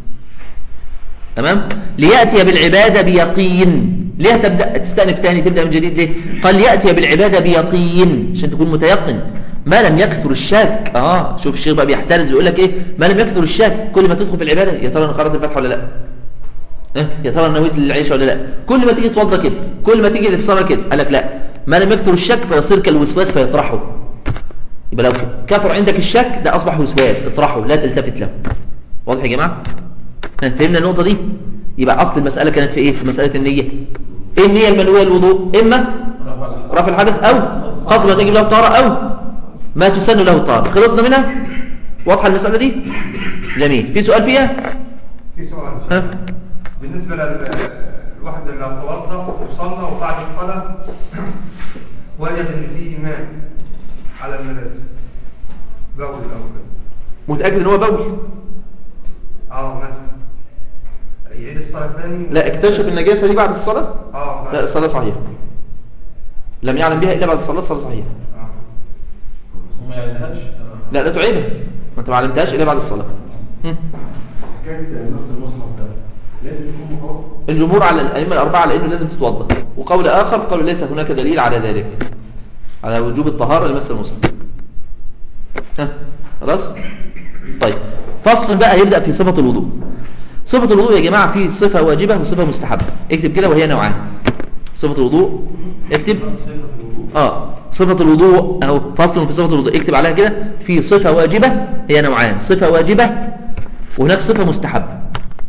تمام ليأتي بالعبادة بيقين ليه تبدأ تستأنف تاني تبدأ من جديد ليه قال ليأتي بالعبادة بيقين عشان تكون متيقن ما لم يكثر الشك اه شوف الشيخ بقى بيحترز يقول لك ايه ما لم يكثر الشك كل ما تدخل في العبادة يا ترى انا قرأت الفاتحة ولا لا اه يا ترى انا نويت العيشة ولا لا كل ما تيجي تتوضى كده كل ما تيجي الصلاة كده قال لك لا ما لم يكثر الشك فيصير كالوسواس فيطرحه يبقى لو كثر عندك الشك ده اصبح وسواس اطرحه لا تلتفت له واضح يا جماعه ها، فهمنا النقطه دي يبقى اصل المساله كانت في ايه في مساله النيه ايه النيه المنويه للوضوء اما رفع الحدث او قصد ما تجب له الطهاره او ما تسن له الطهاره خلصنا منها واضحه المساله دي جميل في سؤال فيها في سؤال ها بالنسبة للواحد اللي توضى وصلى وبعد الصلاة وجد ان في ماء على الملابس بول او كده متاكد ان هو بول اه مثلا يعيد الصلاة تاني لا اكتشف النجاسه دي بعد الصلاه اه لا الصلاه صحيحه لم يعلم بها الا بعد الصلاه الصلاه صحيحه آه. وما يعلنهاش لا لا تعيدها ما انت ما علمتهاش الا بعد الصلاه هم. حكايه نص المصحف ده لازم يكون متوضا الجمهور على الأئمة الأربعة على أنه لازم تتوضأ وقول آخر قالوا ليس هناك دليل على ذلك على وجوب الطهارة لمس المصحف ها خلاص طيب فصل بقى يبدأ في صفة الوضوء صفة الوضوء يا جماعة في صفة واجبة وصفة مستحبة اكتب كده وهي نوعان صفة الوضوء اكتب اه صفة الوضوء اهو فصل في صفة الوضوء اكتب عليها كده في صفة واجبة هي نوعان صفة واجبة وهناك صفة مستحبة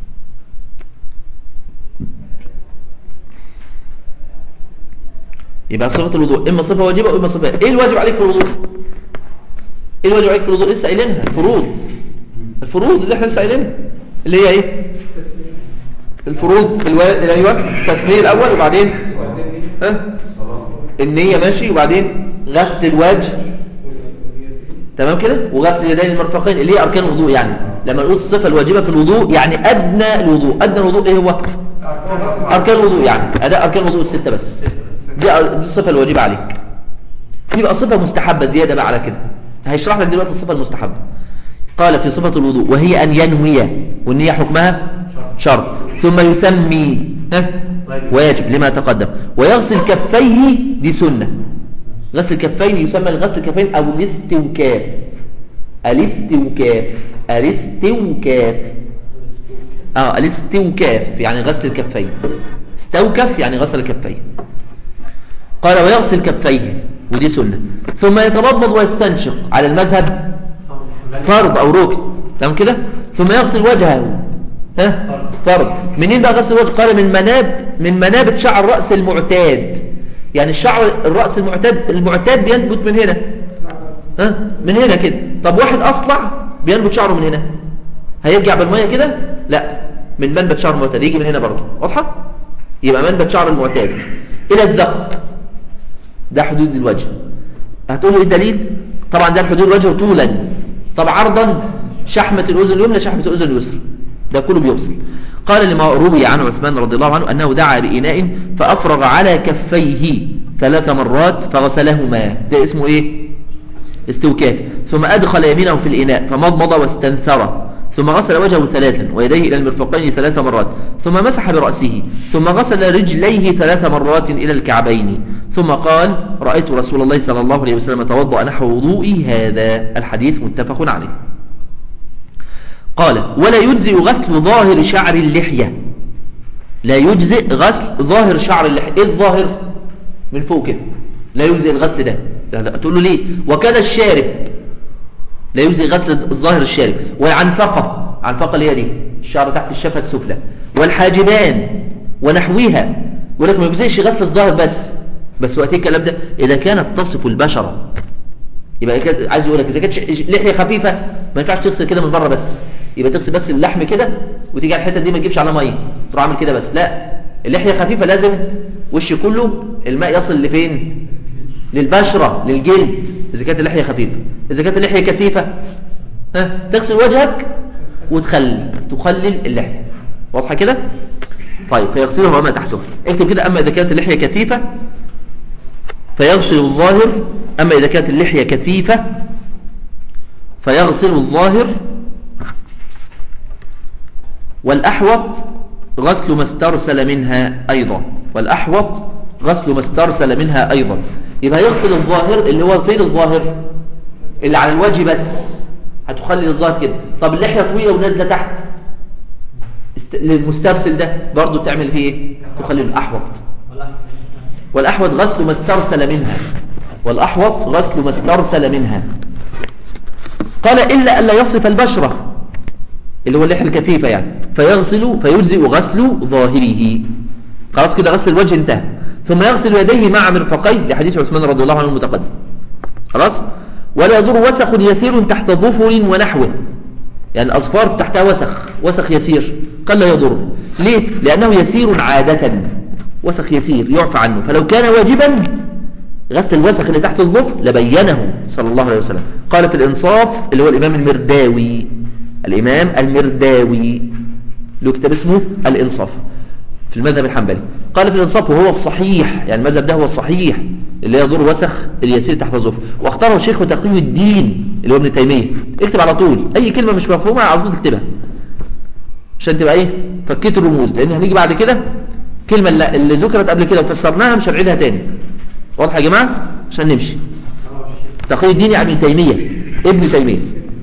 يبقى صفة الوضوء إما صفة واجبة وإما صفة إيه الواجب عليك في الوضوء؟ إيه الواجب عليك في الوضوء؟ لسه قايلينها الفروض الفروض اللي احنا لسه قايلينها اللي هي إيه؟ الفروض الوا... أيوه التسمية الأول وبعدين ها؟ النية ماشي وبعدين غسل الوجه تمام كده وغسل اليدين المرفقين اللي هي أركان الوضوء يعني لما نقول الصفة الواجبة في الوضوء يعني أدنى الوضوء أدنى الوضوء إيه هو؟ أركان الوضوء يعني أداء أركان الوضوء الستة بس دي دي الصفة الواجبة عليك في بقى صفة مستحبة زيادة بقى على كده هيشرح لك دلوقتي الصفة المستحبة قال في صفة الوضوء وهي أن ينوي والنية حكمها شرط ثم يسمي ها واجب لما تقدم ويغسل كفيه دي سنة غسل الكفين يسمى الغسل الكفين أو الاستوكاف الاستوكاف الاستوكاف اه الاستوكاف يعني غسل الكفين استوكف يعني غسل الكفين قال ويغسل كفيه ودي سنة ثم يتمضمض ويستنشق على المذهب فرض أو ركن تمام كده ثم يغسل وجهه ها فرض منين بقى غسل الوجه قال من مناب من منابت شعر الرأس المعتاد يعني الشعر الرأس المعتاد المعتاد بينبت من هنا ها من هنا كده طب واحد أصلع بينبت شعره من هنا هيرجع بالمية كده لا من منبت شعر المعتاد يجي من هنا برضه واضحة يبقى منبت شعر المعتاد إلى الذقن ده حدود الوجه هتقولوا ايه الدليل طبعا ده حدود الوجه طولا طب عرضا شحمة الأذن اليمنى شحمة الأذن اليسرى ده كله بيغسل قال لما روي عن عثمان رضي الله عنه أنه دعا بإناء فأفرغ على كفيه ثلاث مرات فغسلهما ده اسمه إيه استوكاف ثم أدخل يمينه في الإناء فمضمض واستنثر ثم غسل وجهه ثلاثا ويديه إلى المرفقين ثلاث مرات ثم مسح برأسه ثم غسل رجليه ثلاث مرات إلى الكعبين ثم قال رأيت رسول الله صلى الله عليه وسلم توضأ نحو وضوئي هذا الحديث متفق عليه قال ولا يجزئ غسل ظاهر شعر اللحية لا يجزئ غسل ظاهر شعر اللحية ايه الظاهر من فوق كده لا يجزئ الغسل ده لا لا تقول له ليه وكذا الشارب لا يجزئ غسل الظاهر الشارب والعنفقة عنفقة اللي هي دي الشعر تحت الشفة السفلى والحاجبان ونحوها يقول لك ما يجزئش غسل الظاهر بس بس وقت الكلام ده اذا كانت تصف البشره يبقى كده عايز يقول لك اذا كانت ش- لحيه خفيفه ما ينفعش تغسل كده من بره بس يبقى تغسل بس اللحم كده وتيجي على الحته دي ما تجيبش على ميه تروح عامل كده بس لا اللحيه خفيفه لازم وش كله الماء يصل لفين للبشره للجلد اذا كانت اللحيه خفيفه اذا كانت اللحيه كثيفه ها تغسل وجهك وتخلل تخلل اللحيه واضحه كده طيب فيغسلها وما تحته اكتب كده اما اذا كانت اللحيه كثيفه فيغسل الظاهر أما إذا كانت اللحية كثيفة فيغسل الظاهر والأحوط غسل ما استرسل منها أيضا والأحوط غسل ما استرسل منها أيضا يبقى يغسل الظاهر اللي هو فين الظاهر اللي على الوجه بس هتخلي الظاهر كده طب اللحية طويلة ونازلة تحت است... المسترسل ده برضو تعمل فيه ايه تخلي الأحوط والأحوط غسل ما استرسل منها والأحوط غسل ما استرسل منها قال إلا ألا يصف البشرة اللي هو اللحية الكثيفة يعني فيغسل فيجزئ غسل ظاهره خلاص كده غسل الوجه انتهى ثم يغسل يديه مع مرفقيه لحديث عثمان رضي الله عنه المتقدم خلاص ولا يضر وسخ يسير تحت ظفر ونحوه يعني الأظفار تحتها وسخ وسخ يسير قال لا يضر ليه؟ لأنه يسير عادة وسخ يسير يعفى عنه فلو كان واجبا غسل الوسخ اللي تحت الظفر لبينه صلى الله عليه وسلم قال في الإنصاف اللي هو الإمام المرداوي الإمام المرداوي له كتاب اسمه الإنصاف في المذهب الحنبلي قال في الإنصاف وهو الصحيح يعني المذهب ده هو الصحيح اللي يضر وسخ اليسير تحت الظفر واختاره الشيخ تقي الدين اللي هو ابن تيمية اكتب على طول أي كلمة مش مفهومة على طول تكتبها عشان تبقى ايه فكيت الرموز لأن هنيجي بعد كده كلمة اللي اللي ذكرت قبل كده وفسرناها مش هنعيدها تاني واضح يا جماعة عشان نمشي تقي الدين يعني ابن تيمية ابن تيمية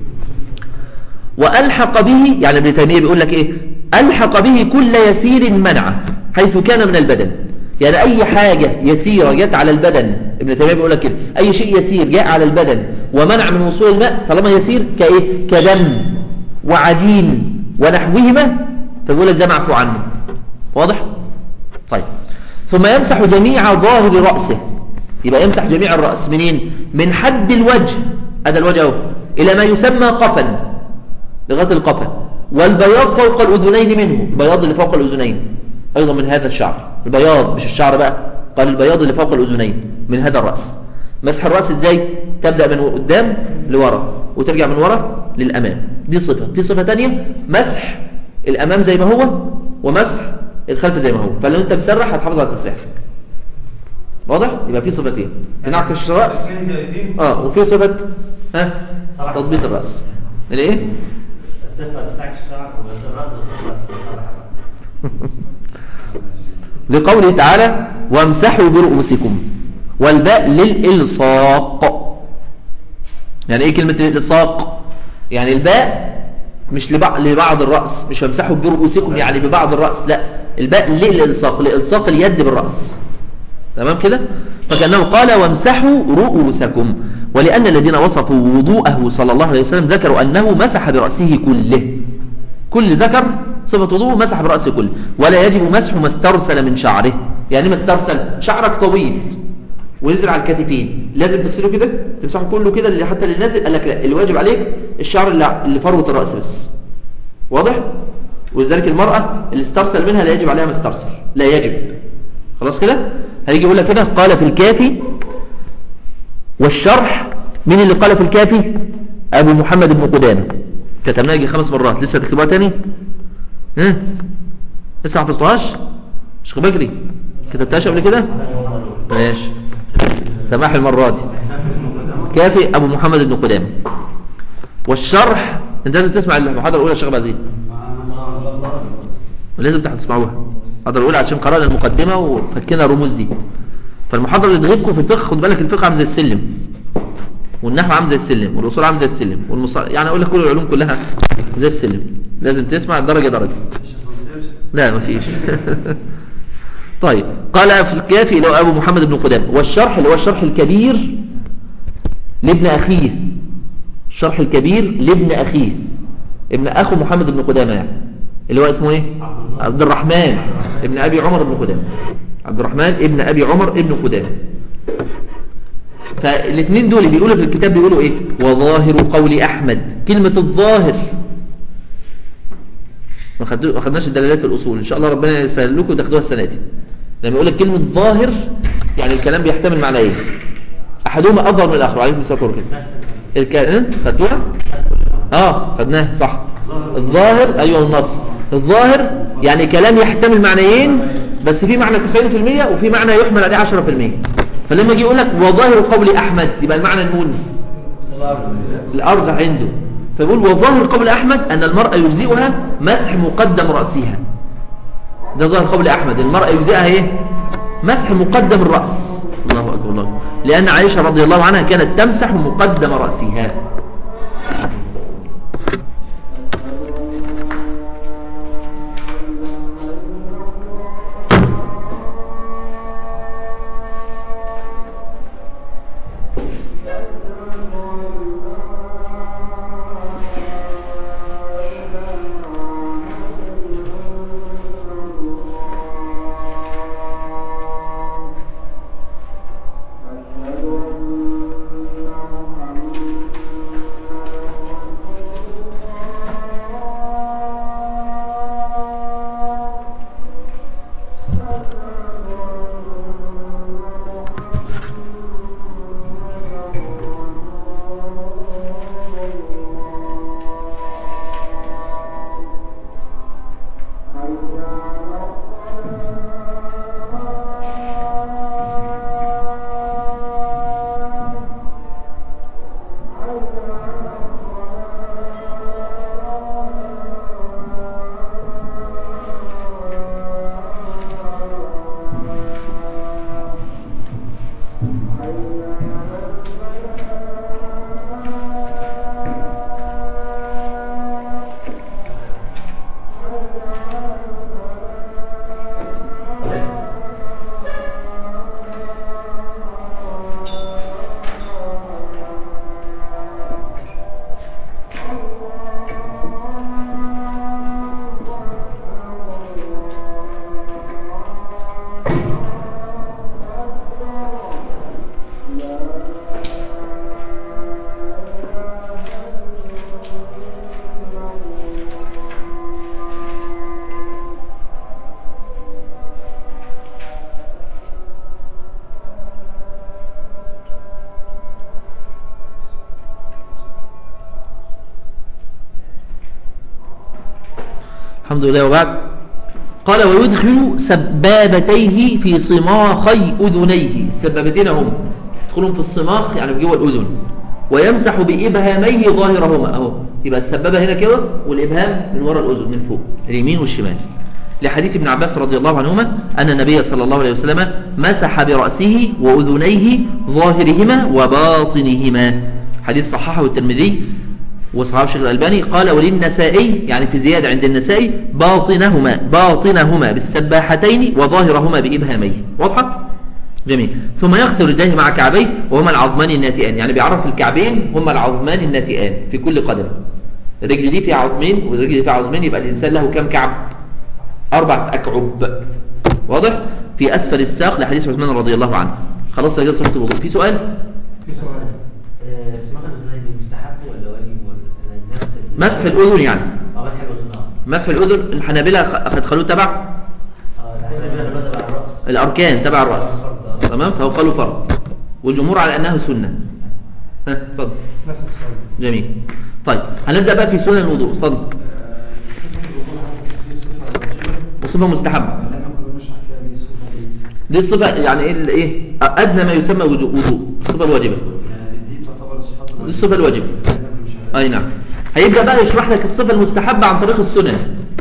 وألحق به يعني ابن تيمية بيقول لك إيه ألحق به كل يسير منعه حيث كان من البدن يعني أي حاجة يسيرة جت على البدن ابن تيمية بيقول لك كده أي شيء يسير جاء على البدن ومنع من وصول الماء طالما يسير كإيه كدم وعجين ونحوهما فبيقول لك ده معفو عنه واضح طيب ثم يمسح جميع ظاهر رأسه يبقى يمسح جميع الرأس منين من حد الوجه هذا الوجه اهو إلى ما يسمى قفا لغاية القفا والبياض فوق الأذنين منه البياض اللي فوق الأذنين أيضا من هذا الشعر البياض مش الشعر بقى قال البياض اللي فوق الأذنين من هذا الرأس مسح الرأس ازاي تبدأ من قدام لورا وترجع من ورا للأمام دي صفة في صفة تانية مسح الأمام زي ما هو ومسح الخلف زي ما هو فلو انت مسرح هتحافظ على التسريح واضح يبقى في صفتين في نعكش الرأس الاثنين جايزين اه وفي صفة ها صلاح تضبيط الرأس الايه الصفة بتاعت الشعر وبس الرأس وصفة صلاح الرأس لقوله تعالى وامسحوا برؤوسكم والباء للإلصاق يعني ايه كلمة الإلصاق يعني الباء مش لبعض, لبعض الرأس مش وامسحوا برؤوسكم يعني ببعض الرأس لا الباء للإلصاق لإلصاق اليد بالرأس تمام كده فكأنه قال وامسحوا رؤوسكم ولأن الذين وصفوا وضوءه صلى الله عليه وسلم ذكروا أنه مسح برأسه كله كل ذكر صفة وضوء مسح برأسه كله ولا يجب مسح ما استرسل من شعره يعني ما استرسل شعرك طويل ونزل على الكتفين لازم تغسله كده تمسحه كله كده اللي حتى اللي نازل قال لك لا اللي واجب عليك الشعر اللي اللي فروة الرأس بس واضح ولذلك المرأة اللي استرسل منها لا يجب عليها ما استرسل لا يجب خلاص كده هيجي يقول لك كده قال في الكافي والشرح مين اللي قال في الكافي ابو محمد بن قدامه كتبناها يجي خمس مرات لسه تكتبوها تاني ها لسه حفظتهاش مش بجري كتبتهاش قبل كده ماشي سماح المرة دي كافي ابو محمد بن قدامه والشرح انت لازم تسمع المحاضره الاولى يا شيخ عبد العزيز لازم تسمعوها المحاضره الاولى عشان قرانا المقدمه وفكينا الرموز دي فالمحاضره اللي تغيبكم في الفقه خد بالك الفقه عامل زي السلم والنحو عامل زي السلم والاصول عامل زي السلم والمص... يعني اقول لك كل العلوم كلها زي السلم لازم تسمع درجه درجه لا مفيش طيب قال في الكافي اللي هو ابو محمد بن قدامه والشرح اللي هو الشرح الكبير لابن اخيه الشرح الكبير لابن اخيه ابن اخو محمد بن قدامه يعني اللي هو اسمه ايه عبد الرحمن ابن ابي عمر بن قدامه عبد الرحمن ابن ابي عمر ابن قدامه فالاثنين دول بيقولوا في الكتاب بيقولوا ايه وظاهر قول احمد كلمه الظاهر ما خدو- ما خدناش الدلالات في الاصول ان شاء الله ربنا يسهل لكم تاخدوها السنه دي لما يقول لك كلمه ظاهر يعني الكلام بيحتمل معنى ايه احدهما اظهر من الاخر عليكم الصلاه والسلام الكلام خدتوها اه خدناها صح الظاهر ايوه النص الظاهر يعني كلام يحتمل معنيين بس في معنى 90% وفي معنى يحمل عليه 10% فلما يجي يقول لك وظاهر قول احمد يبقى المعنى المون الارجح عنده فيقول وظاهر قول احمد ان المراه يجزئها مسح مقدم راسها ده ظاهر قول احمد المراه يجزئها ايه مسح مقدم الراس الله اكبر الله أكبر. لان عائشه رضي الله عنها كانت تمسح مقدم راسها الحمد لله وبعد قال ويدخل سبابتيه في صماخي أذنيه السبابتين هم يدخلون في الصماخ يعني في جوه الأذن ويمسح بإبهاميه ظاهرهما أهو يبقى السبابة هنا كده والإبهام من وراء الأذن من فوق اليمين والشمال لحديث ابن عباس رضي الله عنهما أن النبي صلى الله عليه وسلم مسح برأسه وأذنيه ظاهرهما وباطنهما حديث صححه الترمذي وصحاب الشيخ الألباني قال وللنسائي يعني في زيادة عند النسائي باطنهما باطنهما بالسباحتين وظاهرهما بإبهاميه واضحة؟ جميل ثم يغسل رجليه مع كعبيه وهما العظمان الناتئان يعني بيعرف الكعبين هما العظمان الناتئان في كل قدم الرجل دي فيها عظمين والرجل دي فيها عظمين يبقى الإنسان له كم كعب أربعة أكعب واضح؟ في أسفل الساق لحديث عثمان رضي الله عنه خلاص يا جزء صلاة الوضوء في سؤال؟ في سؤال اسمها الأذنين دي مستحب ولا واجب ولا نفس ال- مسح الأذن يعني اه مسح الأذن اه مسح الأذن الحنابلة خ- هتخلوه تبع اه الحنابلة اللي بدأ على الرأس الأركان تبع الرأس تمام فهو قالوا فرض والجمهور على أنه سنة ها اتفضل نفس السؤال جميل طيب هنبدأ بقى في سنن الوضوء اتفضل الوضوء حسب في صفة صفة مستحبة اللي احنا كنا بنشرح فيها دي الصفه دي دي الصفة يعني ايه ايه ادنى ما يسمى وضوء وضوء الصفة الواجبة يعني دي تعتبر الصفات دي الواجبة. الصفة الواجبة اللي احنا كنا بنشرحها. اي نعم هيبدأ بقى يشرح لك الصفة المستحبة عن طريق السنن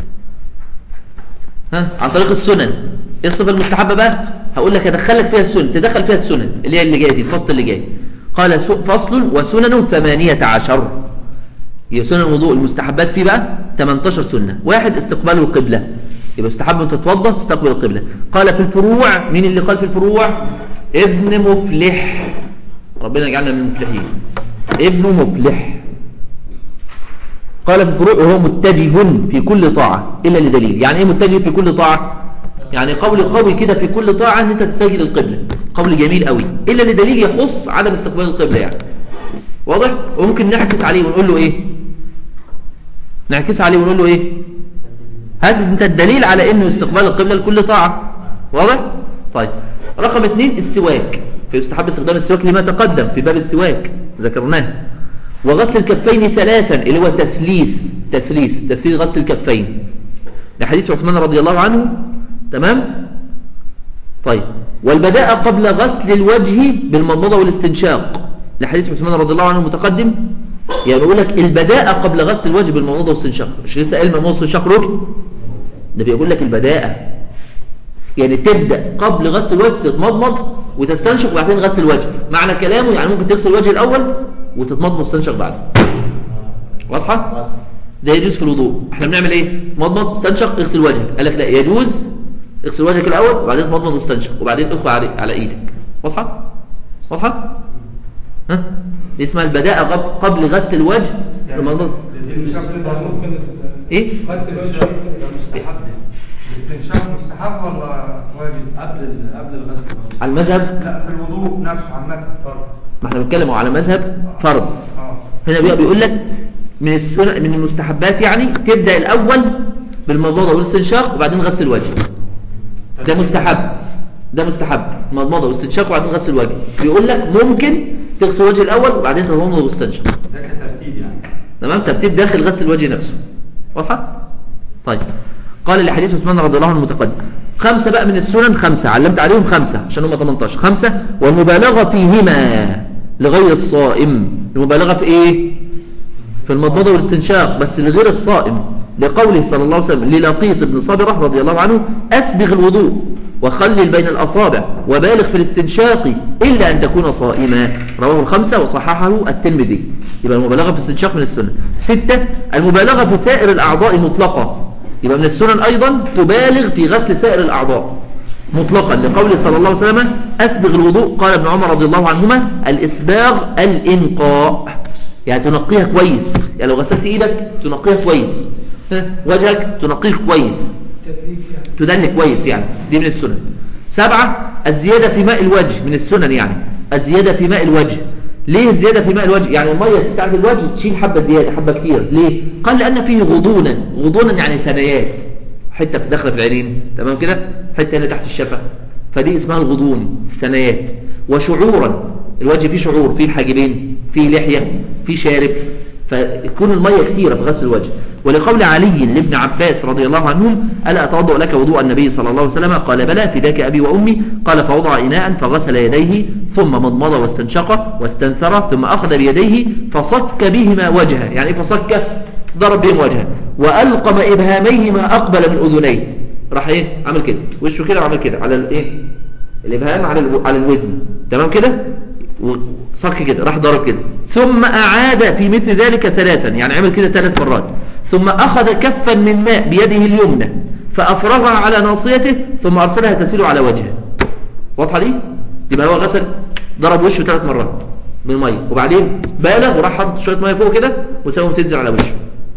ها عن طريق السنن ايه الصفة المستحبة بقى هقول لك ادخلك فيها السنن تدخل فيها السنن اللي هي اللي جايه دي الفصل اللي جاي قال س- فصل وسنن ثمانية عشر هي سنن الوضوء المستحبات فيه بقى 18 سنة واحد استقبال القبلة يبقى استحب ان تتوضا تستقبل القبلة قال في الفروع مين اللي قال في الفروع ابن مفلح ربنا يجعلنا من المفلحين ابن مفلح قال في الفروع وهو متجه في كل طاعة إلا لدليل يعني إيه متجه في كل طاعة يعني قول قوي كده في كل طاعة أن أنت تتجه للقبلة قول جميل قوي إلا لدليل يخص عدم استقبال القبلة يعني واضح وممكن نعكس عليه ونقول له إيه نعكس عليه ونقول له إيه هات أنت الدليل على أنه استقبال القبلة لكل طاعة واضح طيب رقم اثنين السواك فيستحب استخدام السواك لما تقدم في باب السواك ذكرناه وغسل الكفين ثلاثا اللي هو تثليث تثليث تثليث غسل الكفين لحديث عثمان رضي الله عنه تمام طيب والبداء قبل غسل الوجه بالمضمضة والاستنشاق لحديث عثمان رضي الله عنه متقدم يعني بيقول لك البداء قبل غسل الوجه بالمضمضة والاستنشاق مش لسه قال المضمضة والاستنشاق ركن ده بيقول لك البداء يعني تبدأ قبل غسل الوجه تتمضمض وتستنشق وبعدين غسل الوجه معنى كلامه يعني ممكن تغسل الوجه الأول وتتمضمض وتستنشق بعده واضحة؟ ده يجوز في الوضوء احنا بنعمل ايه؟ مضمض استنشق اغسل وجهك قال لك لا يجوز اغسل وجهك الأول وبعدين تمضمض واستنشق وبعدين ادخل على على ايدك واضحة؟ واضحة؟ ها؟ دي اسمها البداءة قب- قبل غسل الوجه بالمضمض الاستنشاق ده ممكن ايه؟ بس الاستنشاق مستحب الاستنشاق مستحب ولا واجب؟ قبل ال- قبل الغسل على المذهب لا في الوضوء نفسه عامة فرض ما احنا بنتكلم على مذهب فرض اه هنا بقى بيقول لك من السنة من المستحبات يعني تبدأ الأول بالمضمضة والاستنشاق وبعدين غسل الوجه ده مستحب ده مستحب مضمضة واستنشاق وبعدين غسل الوجه بيقول لك ممكن تغسل الوجه الأول وبعدين تضمض واستنشق ده كترتيب يعني تمام ترتيب داخل غسل الوجه نفسه واضحة طيب قال لحديث عثمان رضي الله عنه المتقدم خمسة بقى من السنن خمسة علمت عليهم خمسة عشان هم 18 خمسة والمبالغة فيهما لغير الصائم المبالغة في ايه في المضمضة والاستنشاق بس لغير الصائم لقوله صلى الله عليه وسلم للقيط بن صبرة رضي الله عنه أسبغ الوضوء وخلل بين الأصابع وبالغ في الاستنشاق إلا أن تكون صائما رواه الخمسة وصححه الترمذي يبقى المبالغة في الاستنشاق من السنة ستة المبالغة في سائر الأعضاء مطلقة يبقى من السنن أيضا تبالغ في غسل سائر الأعضاء مطلقا لقول صلى الله عليه وسلم أسبغ الوضوء قال ابن عمر رضي الله عنهما الإسباغ الإنقاء يعني تنقيها كويس يعني لو غسلت إيدك تنقيها كويس ها؟ وجهك تنقيه كويس تدني كويس يعني دي من السنن سبعة الزيادة في ماء الوجه من السنن يعني الزيادة في ماء الوجه ليه الزيادة في ماء الوجه يعني المية بتاعت الوجه تشيل حبة زيادة حبة كتير ليه قال لأن فيه غضونا غضونا يعني ثنايات حتة داخلة في العينين تمام كده حتة هنا تحت الشفة فدي اسمها الغضون ثنايات وشعورا الوجه فيه شعور فيه الحاجبين فيه لحية فيه شارب فتكون المية كتيرة في غسل الوجه ولقول علي لابن عباس رضي الله عنهم ألا أتوضأ لك وضوء النبي صلى الله عليه وسلم قال بلى فداك أبي وأمي قال فوضع إناء فغسل يديه ثم مضمض واستنشق واستنثر ثم أخذ بيديه فصك بهما وجهه يعني إيه فصك ضرب بهم وجهه وألقم إبهاميه ما أقبل من أذنيه راح إيه عمل كده وشه كده وعمل كده على الإيه الإبهام على الو... على الودن تمام كده وصك كده راح ضرب كده ثم أعاد في مثل ذلك ثلاثا يعني عمل كده ثلاث مرات ثم أخذ كفا من ماء بيده اليمنى فأفرغها على ناصيته ثم أرسلها تسيل على وجهه واضحة دي؟ يبقى هو غسل ضرب وشه ثلاث مرات بالمية وبعدين بالغ وراح حاطط شوية مية فوق كده وساوم تنزل على وشه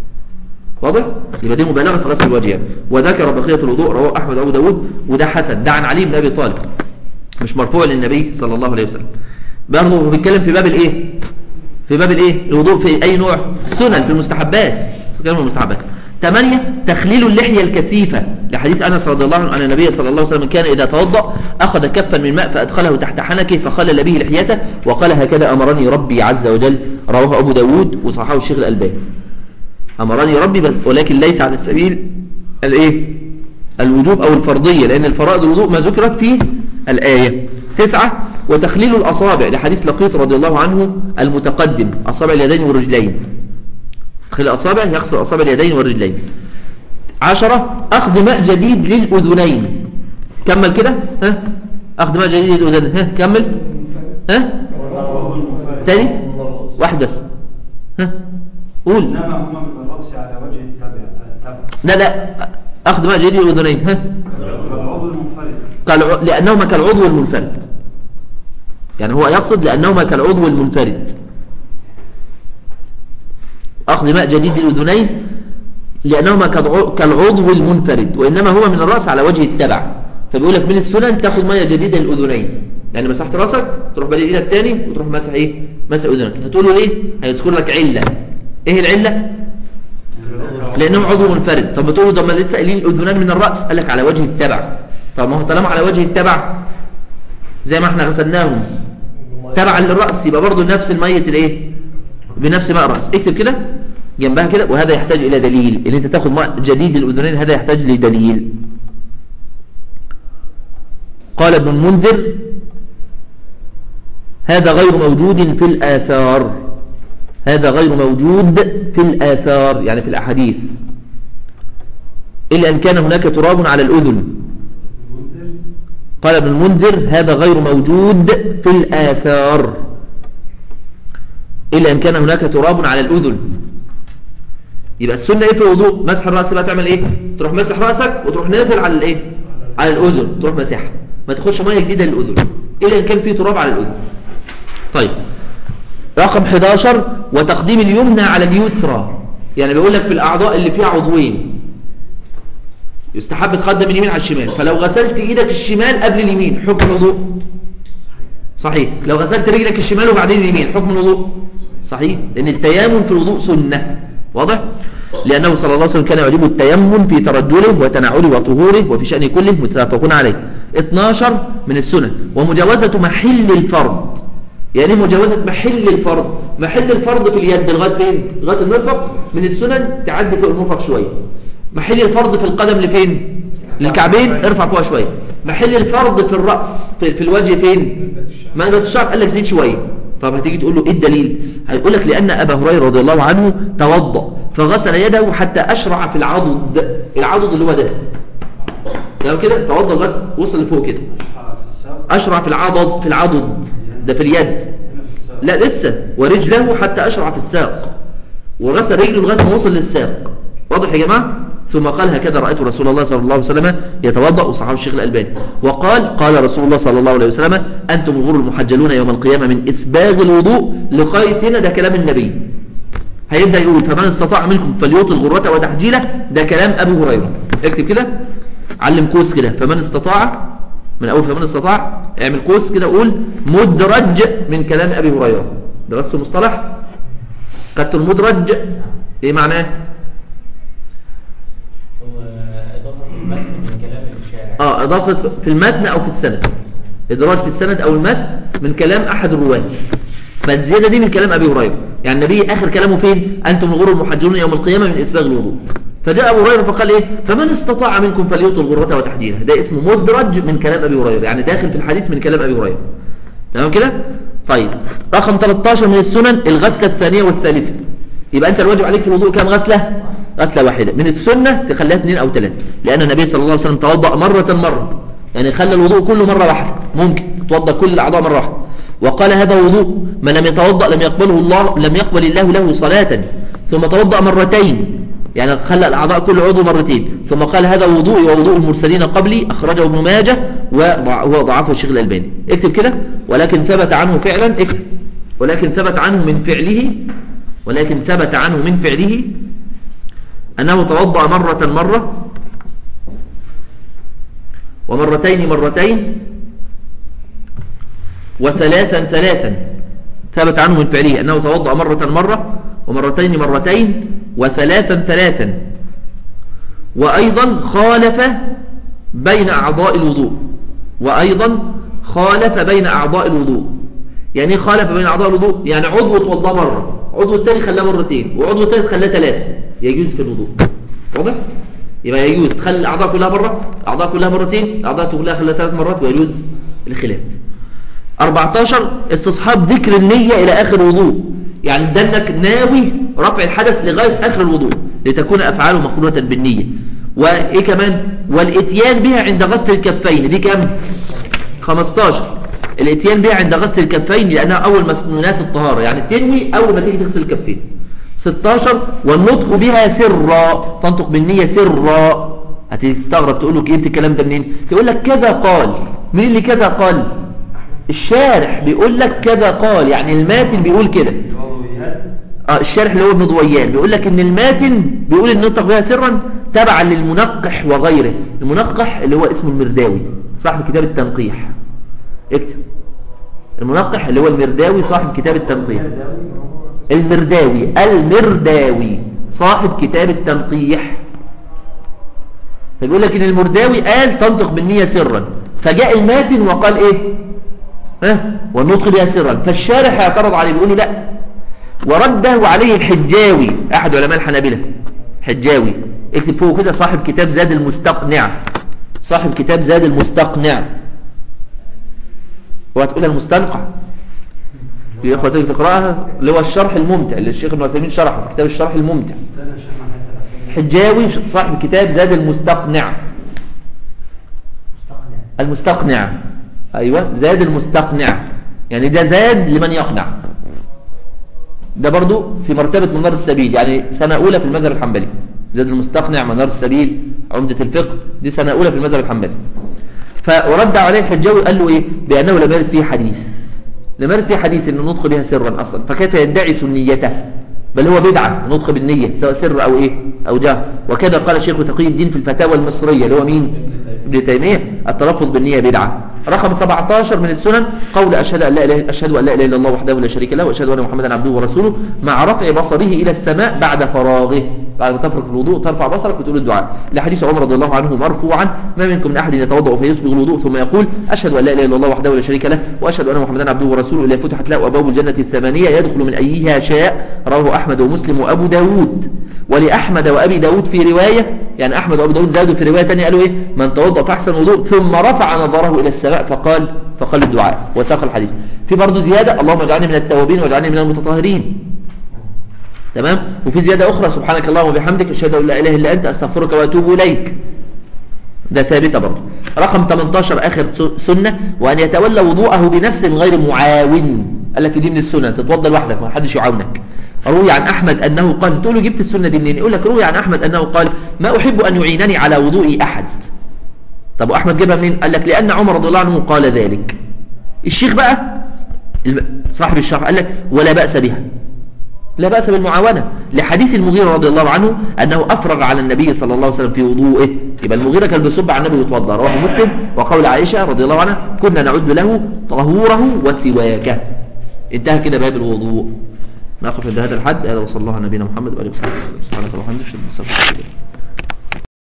واضح؟ يبقى دي مبالغة في غسل الوجه يعني. وذكر بقية الوضوء رواه أحمد أبو داود وده حسن ده عن علي بن أبي طالب مش مرفوع للنبي صلى الله عليه وسلم برضه هو بيتكلم في باب الايه في باب الايه الوضوء في اي نوع السنن في المستحبات في كلام المستحبات ثمانية تخليل اللحية الكثيفة لحديث أنس رضي الله عنه أن النبي صلى الله عليه وسلم كان إذا توضأ أخذ كفا من ماء فأدخله تحت حنكه فخلل به لحيته وقال هكذا أمرني ربي عز وجل رواه أبو داود وصححه الشيخ الألباني أمرني ربي بس ولكن ليس على السبيل الإيه الوجوب أو الفرضية لأن الفرائض الوضوء ما ذكرت في الآية تسعة وتخليل الأصابع لحديث لقيط رضي الله عنه المتقدم أصابع اليدين والرجلين تخليل الأصابع يغسل أصابع اليدين والرجلين عشرة أخذ ماء جديد للأذنين كمل كده ها أخذ ماء جديد للأذنين ها كمل ها تاني واحد بس ها قول إنما هما من الرأس على وجه التبع التبع لا لا أخذ ماء جديد للأذنين ها العضو المنفرد كالع... لأنهما كالعضو المنفرد يعني هو يقصد لأنهما كالعضو المنفرد أخذ ماء جديد للأذنين لأنهما كالع- كالعضو المنفرد وإنما هو من الرأس على وجه التبع فبيقول لك من السنن تاخد مية جديدة للأذنين يعني مسحت راسك تروح بادئ ايدك تاني وتروح مسح ايه مسح اذنك هتقول له ايه هيذكر لك علة ايه العلة لانهم عضو منفرد طب بتقول له طب ما لسه قايلين الاذنان من الراس قال لك على وجه التبع طب ما هو طالما على وجه التبع زي ما احنا غسلناهم تبعا للراس يبقى برضه نفس الميه الايه بنفس ماء الراس اكتب كده جنبها كده وهذا يحتاج الى دليل ان انت تاخد ماء جديد للاذنين هذا يحتاج لدليل قال ابن المنذر هذا غير موجود في الآثار هذا غير موجود في الآثار يعني في الأحاديث إلا أن كان هناك تراب على الأذن قال ابن المنذر هذا غير موجود في الآثار إلا أن كان هناك تراب على الأذن يبقى السنة إيه في الوضوء مسح الرأس بقى تعمل إيه تروح مسح رأسك وتروح نازل على الإيه على الأذن تروح مسحها ما تاخدش مية جديدة للأذن إلا أن كان في تراب على الأذن طيب رقم 11 وتقديم اليمنى على اليسرى يعني بيقول لك في الأعضاء اللي فيها عضوين يستحب تقدم اليمين على الشمال فلو غسلت ايدك الشمال قبل اليمين حكم الوضوء صحيح لو غسلت رجلك الشمال وبعدين اليمين حكم الوضوء صحيح لان التيامن في الوضوء سنة واضح لأنه صلى الله عليه وسلم كان يعجبه التيمم في ترجله وتنعله وطهوره وفي شأن كله متفقون عليه 12 من السنن ومجاوزة محل الفرض يعني مجاوزة محل الفرض محل الفرض في اليد لغاية فين لغاية المرفق من السنن تعدي فوق المرفق شوية محل الفرض في القدم لفين للكعبين ارفع فوقها شوية محل الفرض في الرأس في, في الوجه فين منبت الشعر قال لك زيد شوية طب هتيجي تقول له ايه الدليل هيقول لك لأن أبا هريرة رضي الله عنه توضأ فغسل يده حتى أشرع في العضد العضد اللي هو ده تمام كده توضأ لغاية وصل لفوق كده في الساق أشرع في العضد في العضد ده في اليد هنا في الساق لا لسه ورجله حتى أشرع في الساق وغسل رجله لغاية ما وصل للساق واضح يا جماعة ثم قال هكذا رأيت رسول الله صلى الله عليه وسلم يتوضأ وصحابه الشيخ الألباني وقال قال رسول الله صلى الله عليه وسلم أنتم الغر المحجلون يوم القيامة من إسباغ الوضوء لغاية هنا ده كلام النبي هيبدأ يقول فمن استطاع منكم فليطل غرته وتحجيله ده كلام أبي هريرة اكتب كده علم قوس كده فمن استطاع من أول فمن استطاع اعمل قوس كده قول مدرج من كلام أبي هريرة درست مصطلح خدت المدرج ايه معناه هو إضافة المتن من كلام الشارع اه اضافه في المتن او في السند ادراج في السند او المتن من كلام احد الرواه فالزياده دي من كلام ابي هريره يعني النبي اخر كلامه فين انتم الغر المحجلون يوم القيامه من اسباغ الوضوء فجاء ابو هريره فقال ايه فمن استطاع منكم فليطل غرته وتحجيله ده اسمه مدرج من كلام ابي هريره يعني داخل في الحديث من كلام ابي هريره تمام كده طيب رقم 13 من السنن الغسله الثانيه والثالثه يبقى انت الواجب عليك في الوضوء كام غسله غسله واحده من السنه تخليها اثنين او ثلاثه لان النبي صلى الله عليه وسلم توضا مره مره يعني خلى الوضوء كله مره واحده ممكن تتوضا كل الاعضاء مره واحده وقال هذا وضوء من لم يتوضا لم يقبله الله لم يقبل الله له صلاه ثم توضا مرتين يعني خلى الاعضاء كل عضو مرتين ثم قال هذا وضوء ووضوء المرسلين قبلي اخرجه ابن ماجه وضع- وضعفه الشيخ الالباني اكتب كده ولكن ثبت عنه فعلا اكتب ولكن ثبت عنه من فعله ولكن ثبت عنه من فعله أنه توضأ مرة مرة ومرتين مرتين وثلاثا ثلاثا ثبت عنه من فعله أنه توضأ مرة مرة ومرتين مرتين وثلاثا ثلاثا وأيضا خالف بين أعضاء الوضوء وأيضا خالف بين أعضاء الوضوء يعني ايه خالف بين أعضاء الوضوء يعني عضو اتوضى مرة عضو الثاني خلاه مرتين وعضو الثالث خلاه ثلاثة يجوز في الوضوء واضح يبقى يجوز تخلي الاعضاء كلها مره الاعضاء كلها مرتين الاعضاء كلها خليها ثلاث مرات ويجوز الخلاف 14 استصحاب ذكر النية إلى آخر وضوء يعني ده انك ناوي رفع الحدث لغاية آخر الوضوء لتكون أفعاله مقرونة بالنية وإيه كمان والإتيان بها عند غسل الكفين دي كام 15 الإتيان بها عند غسل الكفين لأنها أول مسنونات الطهارة يعني تنوي أول ما تيجي تغسل الكفين 16 والنطق بها سرا تنطق بالنية سرا هتستغرب تقول له جبت الكلام ده منين يقول لك كذا قال مين اللي كذا قال الشارح بيقول لك كذا قال يعني الماتن بيقول كده العضويات اه الشارح اللي هو ابن ضويان بيقول لك ان الماتن بيقول ان نطق بها سرا تبعا للمنقح وغيره المنقح اللي هو اسمه المرداوي صاحب كتاب التنقيح اكتب المنقح اللي هو المرداوي صاحب كتاب التنقيح المرداوي المرداوي صاحب كتاب التنقيح فبيقول لك ان المرداوي قال تنطق بالنية سرا فجاء الماتن وقال ايه ها والنطق بها سرا فالشارح اعترض عليه بيقول له لا ورده عليه الحجاوي احد علماء الحنابلة حجاوي اكتب فوق كده صاحب كتاب زاد المستقنع صاحب كتاب زاد المستقنع وهتقولها المستنقع في اخوة تيجي تقراها اللي هو الشرح الممتع اللي الشيخ ابن عثيمين شرحه في كتاب الشرح الممتع ده أنا شيخنا حتى الأخير. حجاوي صاحب كتاب زاد المستقنع مستقنع المستقنع ايوه زاد المستقنع يعني ده زاد لمن يقنع ده برضو في مرتبة منار السبيل يعني سنة أولى في المذهب الحنبلي زاد المستقنع منار السبيل عمدة الفقه دي سنة أولى في المذهب الحنبلي فرد عليه الحجاوي قال له إيه بأنه لم يرد فيه حديث لم يرد فيه حديث أنه نطق بها سرا أصلا فكيف يدعي سنيته بل هو بدعة نطق بالنية سواء سر أو إيه أو جهر وكذا قال شيخ تقي الدين في الفتاوى المصرية اللي هو مين ابن تيمية التلفظ بالنية بدعة رقم 17 من السنن قول أشهد أن لا إله أشهد أن لا إله إلا الله وحده لا شريك له وأشهد أن محمدا عبده ورسوله مع رفع بصره إلى السماء بعد فراغه بعد ما تفرغ الوضوء ترفع بصرك وتقول الدعاء لحديث عمر رضي الله عنه مرفوعا ما منكم من أحد يتوضأ فيسبغ الوضوء ثم يقول أشهد أن لا إله إلا الله وحده لا شريك له وأشهد أن محمدا عبده ورسوله إلا فتحت له أبواب الجنة الثمانية يدخل من أيها شاء رواه أحمد ومسلم وأبو داود ولأحمد وأبي داود في رواية يعني أحمد وأبو داود زادوا في رواية ثانيه قالوا إيه من توضأ فأحسن وضوء ثم رفع نظره إلى السماء فقال فقال الدعاء وساق الحديث في برضه زيادة اللهم اجعلني من التوابين واجعلني من المتطهرين تمام وفي زيادة أخرى سبحانك اللهم وبحمدك أشهد أن لا إله إلا أنت أستغفرك وأتوب إليك ده ثابتة برضه رقم 18 آخر س- سنة وأن يتولى وضوءه بنفس غير معاون قال لك دي من السنة تتوضى لوحدك ما حدش يعاونك روي عن أحمد أنه قال تقول له جبت السنة دي منين يقول لك روي عن أحمد أنه قال ما أحب أن يعينني على وضوء أحد طب وأحمد جابها منين قال لك لأن عمر رضي الله عنه قال ذلك الشيخ بقى الم- صاحب الشرح قال لك ولا بأس بها لا بأس بالمعاونة لحديث المغيرة رضي الله عنه أنه أفرغ على النبي صلى الله عليه وسلم في وضوءه يبقى المغيرة كان بيصب على النبي ويتوضا رواه مسلم وقول عائشة رضي الله عنها كنا نعد له طهوره وسواكه انتهى كده باب الوضوء ناخذ عند هذا الحد هذا وصلى الله على نبينا محمد وآله وصحبه وسلم سبحانك اللهم وبحمدك اشهد ان لا اله الا انت استغفرك واتوب إليك.